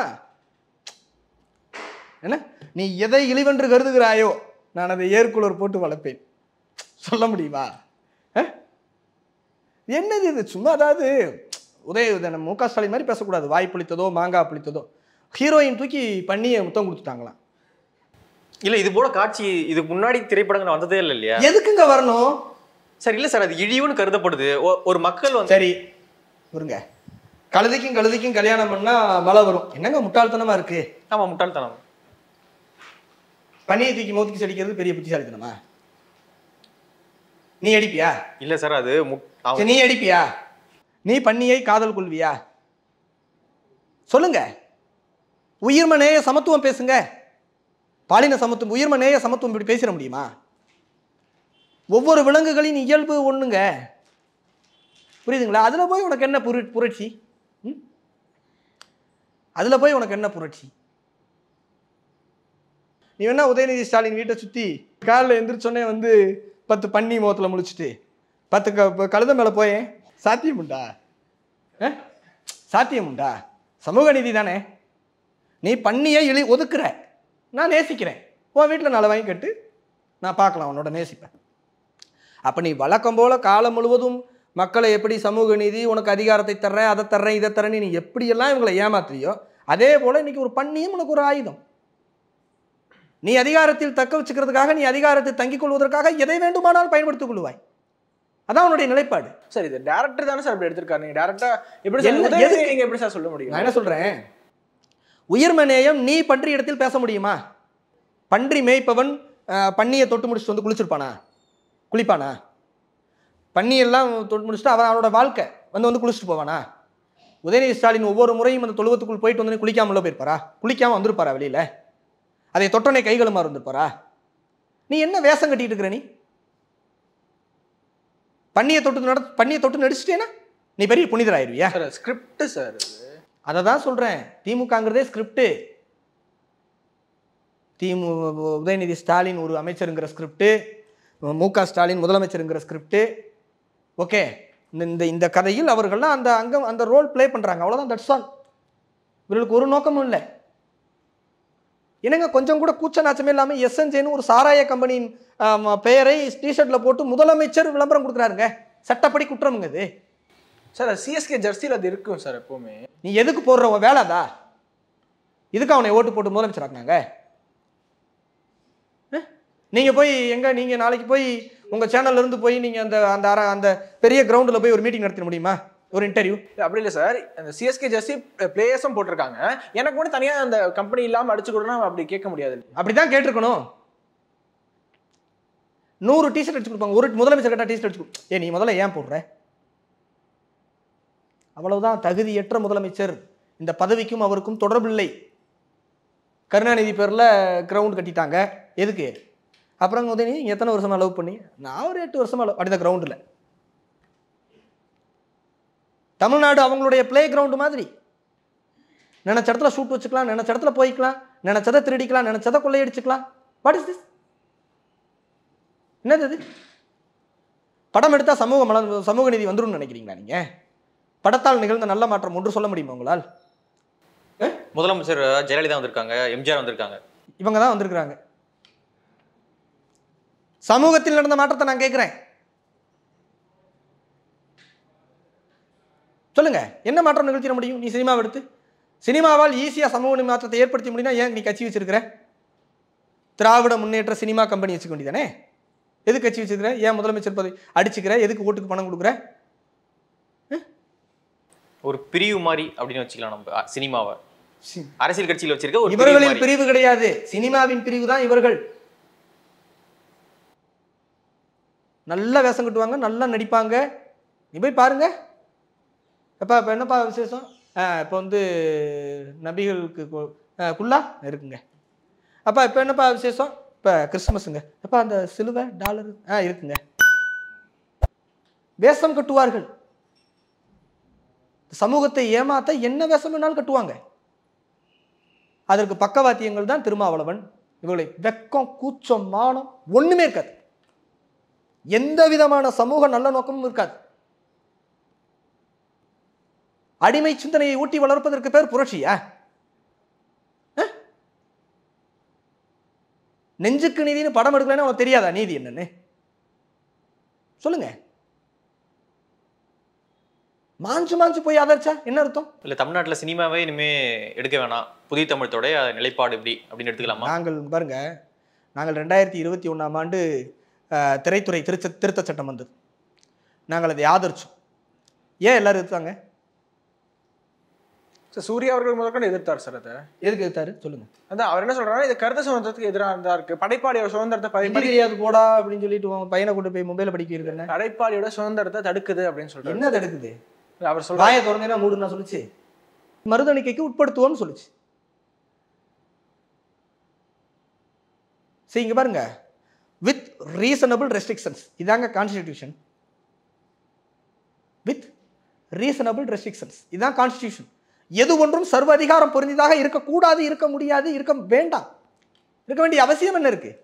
என்ன நீ எதை இழிவென்று கருதுகிறாயோ நான் அதை ஏர் கூலர் போட்டு வளர்ப்பேன் சொல்ல முடியுமா அஹ்? என்னது இது சும்மா அதாவது உதய நம்ம மு க ஸ்டாலின் மாதிரி பேசக்கூடாது வாய் புளித்ததோ மாங்காய் புளித்ததோ ஹீரோயின் தூக்கி பண்ணியை முத்தம் கொடுத்துட்டாங்களாம் இல்ல இது போல காட்சி இதுக்கு முன்னாடி திரைப்படங்கள் வந்ததே இல்லை இல்லையா எதுக்குங்க வரணும் சார் இல்ல சார் அது இழிவுன்னு கருதப்படுது ஒ- ஒரு மக்கள் வந்து சரி வருங்க கழுதைக்கும் கழுதைக்கும் கல்யாணம் பண்ணா மழை வரும் என்னங்க முட்டாள்தனமா இருக்கு ஆமா முட்டாள்தனம் பனியை தூக்கி மௌத்துக்கு செடிக்கிறது பெரிய புத்திசாலித்தனமா நீ அடிப்பியா இல்ல சார் அது மு- அவன் சரி, நீ அடிப்பியா நீ பண்ணியை காதல் கொள்வியா சொல்லுங்க உயிர்ம நேய சமத்துவம் பேசுங்க பாலின சமத்துவம் உயிர்ம நேய சமத்துவம் இப்படி பேசிட முடியுமா ஒவ்வொரு விலங்குகளின் இயல்பு ஒண்ணுங்க புரியுதுங்களா அதுல போய் உனக்கு என்ன புர புரட்சி ம்? அதுல போய் உனக்கு என்ன புரட்சி நீ வேணா உதயநிதி ஸ்டாலின் வீட்டை சுத்தி காலைல எந்திரிச்சோடனே வந்து பத்து பன்னி முகத்துல முழிச்சிட்டு பத்து க ப- கழுத மேலே போய் சாத்தியமுண்டா ஆ? சாத்தியமுண்டா சமூக நீதி தானே நீ பண்ணியை இழி ஒதுக்குற நான் நேசிக்கிறேன் உன் வீட்டில் நாளை வாங்கி கட்டு நான் பார்க்கலாம் உன்னோட நேசிப்பேன் அப்போ நீ வழக்கம் போல காலம் முழுவதும் மக்களை எப்படி சமூக நீதி உனக்கு அதிகாரத்தை தர்றேன் அதை தர்றேன் இதை தர்றேன்னு நீ எப்படியெல்லாம் இவங்களை ஏமாத்துறியோ அதே போல் இன்னைக்கு ஒரு பண்ணியும் உனக்கு ஒரு ஆயுதம் நீ அதிகாரத்தில் தக்க வச்சுக்கிறதுக்காக நீ அதிகாரத்தை தங்கிக் கொள்வதற்காக எதை வேண்டுமானால் பயன்படுத்திக் கொள்வாய் அதான் உன்னுடைய நிலைப்பாடு சார் இது டேரக்டர் தானே சார் அப்படி எடுத்திருக்காரு நீங்க டேரக்டா எப்படி சார் என்ன- உதயநிதி எதுக்கு? நீங்க எப்படி சார் சொல்ல முடியும் நான் என்ன சொல்றேன் உயிர்மநேயம் நீ பன்றி இடத்தில் பேச முடியுமா பன்றி மேய்ப்பவன் அஹ், பன்னியை தொட்டு முடிச்சுட்டு வந்து குளிச்சிருப்பானா குளிப்பானா பன்னியெல்லாம் தொட்டு முடிச்சுட்டு அவன் அவனோட வாழ்க்கை வந்து வந்து குளிச்சுட்டு போவானா உதயநிதி ஸ்டாலின் ஒவ்வொரு முறையும் அந்த தொழுவத்துக்குள் போயிட்டு வந்து குளிக்காமல போயிருப்பாரா குளிக்காம வந்திருப்பாரா வெளியில அதை தொட்டோனே கைகளுமா இருந்திருப்பாரா நீ என்ன வேஷம் கட்டிட்டு இருக்கிற நீ பன்னியை தொட்டு நட பன்னியை தொட்டு நடிச்சிட்டேனா நீ பெரிய புனிதராயிருவியா சார் ஸ்கிரிப்ட் சார் அதை தான் சொல்கிறேன் திமுகங்கிறதே ஸ்கிரிப்டு திமு உதயநிதி ஸ்டாலின் ஒரு அமைச்சருங்கிற ஸ்கிரிப்டு மு க ஸ்டாலின் முதலமைச்சருங்கிற ஸ்கிரிப்டு ஓகே இந்த இந்த இந்த கதையில் அவர்கள்லாம் அந்த அங்கம் அந்த ரோல் ப்ளே பண்ணுறாங்க அவ்வளோதான் தட்ஸ் ஆல் இவர்களுக்கு ஒரு நோக்கமும் இல்லை என்னங்க கொஞ்சம் கூட கூச்ச நாச்சமே இல்லாமல் எஸ்என்ஜேன்னு ஒரு சாராய கம்பெனியின் ஆம், பெயரை டிஷர்ட்டில் போட்டு முதலமைச்சர் விளம்பரம் கொடுக்குறாருங்க சட்டப்படி குற்றமுங்க இது சார் சிஎஸ்கே ஜெர்சியில் அது இருக்கும் சார் எப்பவுமே நீ எதுக்கு போடுற உன் வேலை அதா இதுக்கு அவனை ஓட்டு போட்டு முதலமைச்சர் ஆக்குனாங்க அஹ்? நீங்க போய் எங்க நீங்க நாளைக்கு போய் உங்க சேனல்ல இருந்து போய் நீங்க அந்த அந்த அர- அந்த பெரிய கிரவுண்டில் போய் ஒரு மீட்டிங் நடத்திட முடியுமா ஒரு இன்டர்வியூ அப்படி இல்லை சார் அந்த சிஎஸ்கே ஜெர்சி பிளேயர்ஸும் போட்டிருக்காங்க எனக்கு மட்டும் தனியாக அந்த கம்பெனி இல்லாமல் அடிச்சு கொடுனா அப்படி கேட்க முடியாது அப்படிதான் கேட்டிருக்கணும் நூறு டிஷர்ட் அடிச்சு கொடுப்பாங்க ஒரு முதலமைச்சர் கேட்டா டிஷர்ட் அடிச்சு கொடு. ஏ நீ முதல்ல ஏன் போடுற அவ்வளவுதான் தகுதியற்ற முதலமைச்சர் இந்த பதவிக்கும் அவருக்கும் தொடர்பில்லை கருணாநிதி பேரில் கிரவுண்ட் கட்டிட்டாங்க எதுக்கு அப்புறம் உதயநிதி நீ எத்தனை வருஷமா லவ் பண்ணி நான் ஒரு எட்டு வருஷமா love- அப்படி கிரவுண்டில் தமிழ்நாடு அவங்களுடைய ப்ளே கிரவுண்டு மாதிரி நினைச்ச இடத்துல ஷூட் வச்சுக்கலாம் நினைச்ச இடத்துல போய்க்கலாம் நினைச்சதை திருடிக்கலாம் நினைச்சதை கொள்ளையடிச்சுக்கலாம் வாட் இஸ் திஸ் என்னது இது படம் எடுத்தால் சமூக மல சமூக நீதி வந்துரும்னு நினைக்கிறீங்களா நீங்கள் படத்தால் நிகழ்ந்த நல்ல மாற்றம் ஒன்று சொல்ல முடியுமா உங்களால் முதலமைச்சர் ஜெயலலிதா வந்திருக்காங்க எம்ஜிஆர் வந்திருக்காங்க இவங்க தான் வந்திருக்கிறாங்க சமூகத்தில் நடந்த மாற்றத்தை நான் கேட்குறேன் சொல்லுங்க என்ன மாற்றம் நிகழ்த்திட முடியும் நீ சினிமாவை எடுத்து சினிமாவால் ஈஸியாக சமூக மாற்றத்தை ஏற்படுத்த முடியும்னா ஏன் நீ கட்சி வச்சிருக்கிற திராவிட முன்னேற்ற சினிமா கம்பெனி வச்சுக்க வேண்டியதானே எதுக்கு கட்சி வச்சிருக்கிற ஏன் முதலமைச்சர் பதவி அடிச்சுக்கிற எதுக்கு ஓட்டுக்கு பணம் கொடுக்குற ஒரு பிரிவு மாதிரி அப்படின்னு வச்சுக்கலாம் நம்ம அ, சினிமாவை அரசியல் கட்சியில் வச்சிருக்க ஒரு பிரிவு இவர்களின் மாதிரி. பிரிவு கிடையாது சினிமாவின் பிரிவு தான் இவர்கள் நல்லா வேஷம் கட்டுவாங்க நல்லா நடிப்பாங்க நீ போய் பாருங்க எப்பா இப்போ என்னப்பா விசேஷம் இப்போ வந்து நபிகளுக்கு கு- ஆ, குல்லா இருக்குங்க அப்பா இப்போ என்னப்பா விசேஷம் இப்போ கிறிஸ்மஸுங்க எப்பா அந்த சிலுவை டாலர் ஆ இருக்குங்க வேஷம் கட்டுவார்கள் சமூகத்தை ஏமாத்த என்ன வேஷம் வேணாலும் கட்டுவாங்க அதற்கு பக்கவாத்தியங்கள் தான் திருமாவளவன் இவர்களை வெக்கம் கூச்சம் மானம் ஒண்ணுமே இருக்காது எந்த விதமான சமூக நல்ல நோக்கமும் இருக்காது அடிமை சிந்தனையை ஊட்டி வளர்ப்பதற்கு பேர் புரட்சியா அஹ்? நெஞ்சுக்கு நீதினு படம் எடுக்கலன்னு அவனுக்கு தெரியாதா நீதி என்னன்னு சொல்லுங்க மாஞ்சு மாஞ்சு போய் அதர்ச்சா என்ன அர்த்தம் இல்ல தமிழ்நாட்டுல சினிமாவே இனிமே எடுக்க வேணாம் புதிய தமிழத்தோட நிலைப்பாடு இப்படி அப்படின்னு எடுத்துக்கலாமா நாங்கள் பாருங்க நாங்கள் ரெண்டாயிரத்தி இருபத்தி ஒன்றாம் ஆண்டு அஹ், திரைத்துறை திருச்ச திருத்த சட்டம் வந்தது நாங்கள் அதை ஆதரிச்சோம் ஏன் எல்லாரும் எதிர்த்தாங்க சார் சூர்யா அவர்கள் முதற்கொண்டு எதிர்த்தார் சார் அதை எதுக்கு எதிர்த்தாரு சொல்லுங்க அதான் அவர் என்ன சொல்றாரு இது கருத்து சுதந்திரத்துக்கு எதிராக இருந்தா இருக்கு படைப்பாளியோட சுதந்திரத்தை பதி- ஹிந்தி தெரியாது போடா அப்படின்னு சொல்லிட்டு உன் பையனை கொண்டு போய் மொபைல படிக்க என்ன படைப்பாளியோட சுதந்திரத்தை தடுக்குது அப்படின்னு சொல்றாரு என்ன தடுக்குது அவர் சொல்றாரு வாயை திறந்தேன்னா மூடுனா சொல்லுச்சு மருதணிக்கைக்கு உட்படுத்துவோம்னு சொல்லுச்சு சரி இங்க பாருங்க வித் ரீசனபிள் ரெஸ்ட்ரிக்ஷன்ஸ் இதாங்க கான்ஸ்டிடியூஷன் வித் ரீசனபிள் ரெஸ்ட்ரிக்ஷன்ஸ் இதான் கான்ஸ்டிடியூஷன் எது ஒன்றும் சர்வ அதிகாரம் பொருந்தியதாக இருக்கக்கூடாது இருக்க முடியாது இருக்க வேண்டாம் இருக்க வேண்டிய அவசியம் என்ன இருக்கு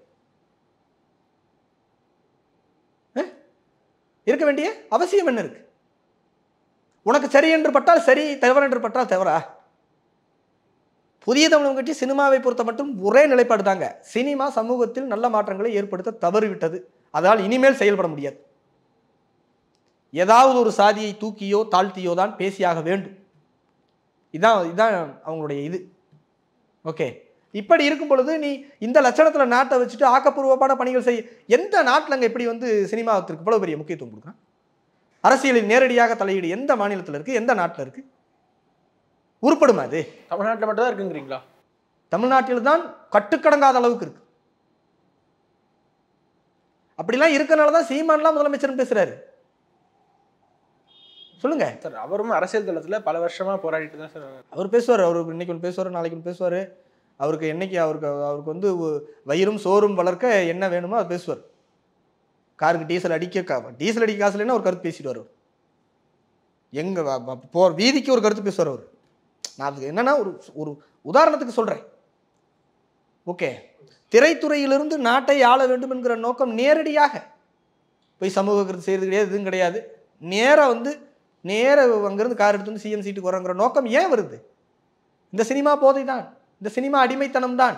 அஹ்? இருக்க வேண்டிய அவசியம் என்ன இருக்கு உனக்கு சரி என்று பட்டால் சரி தவறு என்று பட்டால் தவறா புதிய தமிழகம் கட்சி சினிமாவை பொறுத்த மட்டும் ஒரே நிலைப்பாடு தாங்க சினிமா சமூகத்தில் நல்ல மாற்றங்களை ஏற்படுத்த தவறிவிட்டது அதனால் இனிமேல் செயல்பட முடியாது ஏதாவது ஒரு சாதியை தூக்கியோ தாழ்த்தியோ தான் பேசியாக வேண்டும் இதான் இதான் அவங்களுடைய இது ஓகே இப்படி இருக்கும் பொழுது நீ இந்த லட்சணத்துல நாட்டை வச்சுட்டு ஆக்கப்பூர்வமான பணிகள் செய் எந்த நாட்டிலங்க இப்படி வந்து சினிமாவத்திற்கு இவ்வளவு பெரிய முக்கியத்துவம் கொடுக்குறான் அரசியலில் நேரடியாக தலையீடு எந்த மாநிலத்தில் இருக்கு எந்த நாட்டில் இருக்கு உருப்படுமா அது தமிழ்நாட்டுல மட்டும் தான் இருக்குங்கிறீங்களா தமிழ்நாட்டில் தான் கட்டுக்கடங்காத அளவுக்கு இருக்கு அப்படிலாம் இருக்கனால தான் சீமான்லாம் முதலமைச்சர் பேசுறாரு சொல்லுங்க சார் அவரும் அரசியல் தளத்துல பல வருஷமா போராடிட்டு தான் சார் இருக்காரு. அவர் பேசுவார் அவருக்கு இன்னைக்கு ஒன்று பேசுவார் நாளைக்கு ஒன்று பேசுவார் அவருக்கு என்னைக்கு அவருக்கு அவருக்கு வந்து ஒ- வயிறும் சோறும் வளர்க்க என்ன வேணுமோ அது பேசுவார் காருக்கு டீசல் அடிக்க கா- டீசல் அடிக்க காசு இல்லைன்னா ஒரு கருத்து பேசிடுவார் அவர் எங்க வ- வ- போ வீதிக்கு ஒரு கருத்து பேசுவார் அவர் நான் அதுக்கு என்னன்னா ஒரு ஒரு உதாரணத்துக்கு சொல்றேன் ஓகே திரைத்துறையிலிருந்து நாட்டை ஆள வேண்டும் என்கிற நோக்கம் நேரடியாக போய் சமூக கருத்து செய்யறது கிடையாது எதுவும் கிடையாது நேராக வந்து நேர அங்கேருந்து கார் எடுத்து வந்து சிஎம் சீட்டுக்கு வரங்கிற நோக்கம் ஏன் வருது இந்த சினிமா போதை தான் இந்த சினிமா அடிமைத்தனம் தான்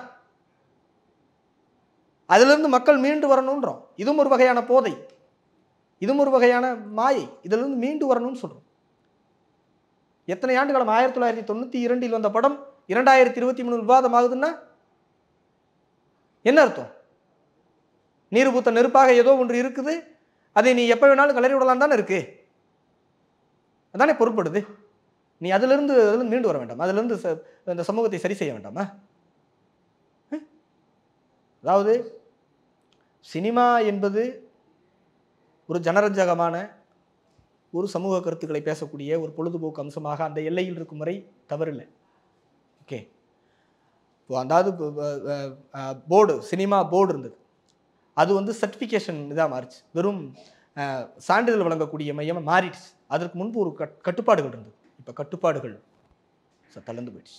அதிலிருந்து மக்கள் மீண்டு வரணுன்றோம் இதுவும் ஒரு வகையான போதை இதுவும் ஒரு வகையான மாயை இதிலிருந்து மீண்டு வரணும்னு சொல்றோம் எத்தனை ஆண்டு காலம் ஆயிரத்தி தொள்ளாயிரத்தி தொண்ணூற்றி இரண்டில் வந்த படம் இரண்டாயிரத்தி இருபத்தி மூணு விவாதம் ஆகுதுன்னா என்ன அர்த்தம் நீர் பூத்த நெருப்பாக ஏதோ ஒன்று இருக்குது அதை நீ எப்போ வேணாலும் கலறி விடலாம் தானே இருக்கு அதானே பொருட்படுது நீ அதிலிருந்து அதிலிருந்து மீண்டு வர வேண்டாம் அதிலிருந்து ச- இந்த சமூகத்தை சரி செய்ய வேண்டாமா அஹ்? அதாவது சினிமா என்பது ஒரு ஜனரஞ்சகமான ஒரு சமூக கருத்துக்களை பேசக்கூடிய ஒரு பொழுதுபோக்கு அம்சமாக அந்த எல்லையில் இருக்கும் வரை தவறில்லை ஓகே இப்போ அதாவது போர்டு சினிமா போர்டு இருந்தது அது வந்து சர்டிஃபிகேஷன் இதாக மாறிச்சு வெறும் அஹ், சான்றிதழ் வழங்கக்கூடிய மையமாக மாறிடுச்சு அதற்கு முன்பு ஒரு கட் கட்டுப்பாடுகள் இருந்தது இப்போ கட்டுப்பாடுகள் ச- தளர்ந்து போயிடுச்சு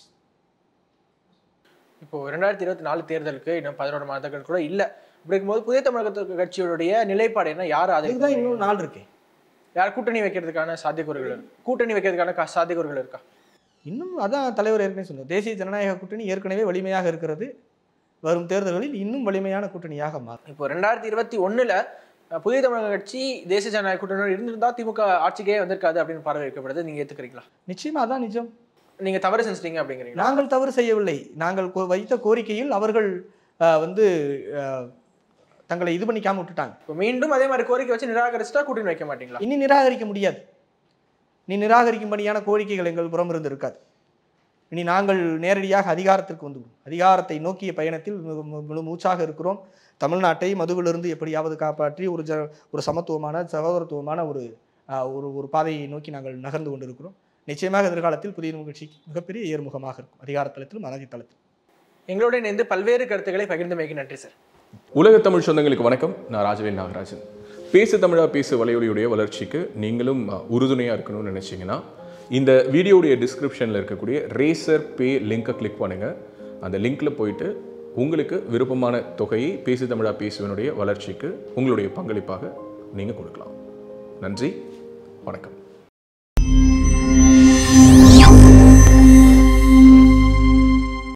இப்போ ரெண்டாயிரத்தி இருபத்தி நாலு தேர்தலுக்கு இன்னும் பதினோரு மாதங்கள் கூட இல்ல இப்படி இருக்கும்போது புதிய தமிழகத்துக்கு கட்சியோடைய நிலைப்பாடு என்ன யார் அதை அதுக்கு தான் இன்னும் நாள் இருக்கே யார் கூட்டணி வைக்கிறதுக்கான சாத்தியக்கூறுகள் இருக்கு? கூட்டணி வைக்கிறதுக்கான கா- சாத்தியக்கூறுகள் இருக்கா இன்னும் அதான் தலைவர் ஏற்கனவே சொன்னார் தேசிய ஜனநாயக கூட்டணி ஏற்கனவே வலிமையாக இருக்கிறது வரும் தேர்தல்களில் இன்னும் வலிமையான கூட்டணியாக மாறும் இப்போ ரெண்டாயிரத்தி இருபத்தி ஒண்ணுல அஹ், புதிய தமிழக கட்சி தேசிய ஜனநாயக கூட்டணியோடு இருந்திருந்தா திமுக ஆட்சிக்கே வந்திருக்காது அப்படின்னு பார்வை வைக்கப்படுது நீங்க ஏத்துக்கிறீங்களா நிச்சயமா அதான் நிஜம் நீங்க தவறு செஞ்சிட்டீங்க அப்படிங்கிறீங்களா நாங்கள் தவறு செய்யவில்லை நாங்கள் கோ- வைத்த கோரிக்கையில் அவர்கள் அஹ், வந்து அஹ், தங்களை இது பண்ணிக்காம விட்டுட்டாங்க இப்போ மீண்டும் அதே மாதிரி கோரிக்கை வச்சு நிராகரிச்சுட்டா கூட்டணி வைக்க மாட்டீங்களா இனி நிராகரிக்க முடியாது நீ நிராகரிக்கும்படியான கோரிக்கைகள் எங்கள் புறம் இருந்து இருக்காது இனி நாங்கள் நேரடியாக அதிகாரத்திற்கு வந்து அதிகாரத்தை நோக்கிய பயணத்தில் மு- மு- முழு மூச்சாக இருக்கிறோம் தமிழ்நாட்டை மதுவிலிருந்து எப்படியாவது காப்பாற்றி ஒரு ஜ ஒரு சமத்துவமான சகோதரத்துவமான ஒரு ஆஹ், ஒரு ஒரு பாதையை நோக்கி நாங்கள் நகர்ந்து கொண்டிருக்கிறோம் நிச்சயமாக எதிர்காலத்தில் புதிய கட்சிக்கு மிகப்பெரிய ஏர்முகமாக இருக்கும் அதிகார தளத்திலும் அனதி தளத்திலும் எங்களோட இணைந்து பல்வேறு கருத்துக்களை பகிர்ந்தமைக்கு நன்றி சார் உலக தமிழ் சொந்தங்களுக்கு வணக்கம் நான் ராஜவேல் நாகராஜன் பேசு தமிழா பேசு வலையொலியுடைய வளர்ச்சிக்கு நீங்களும் அஹ், உறுதுணையா இருக்கணும்னு நினைச்சீங்கன்னா இந்த வீடியோடைய டிஸ்கிரிப்ஷனில் இருக்கக்கூடிய ரேசர் பே லிங்கை கிளிக் பண்ணுங்க அந்த லிங்க்ல போயிட்டு உங்களுக்கு விருப்பமான தொகையை பேசு தமிழா பேசுவனுடைய வளர்ச்சிக்கு உங்களுடைய பங்களிப்பாக நீங்கள் கொடுக்கலாம் நன்றி வணக்கம்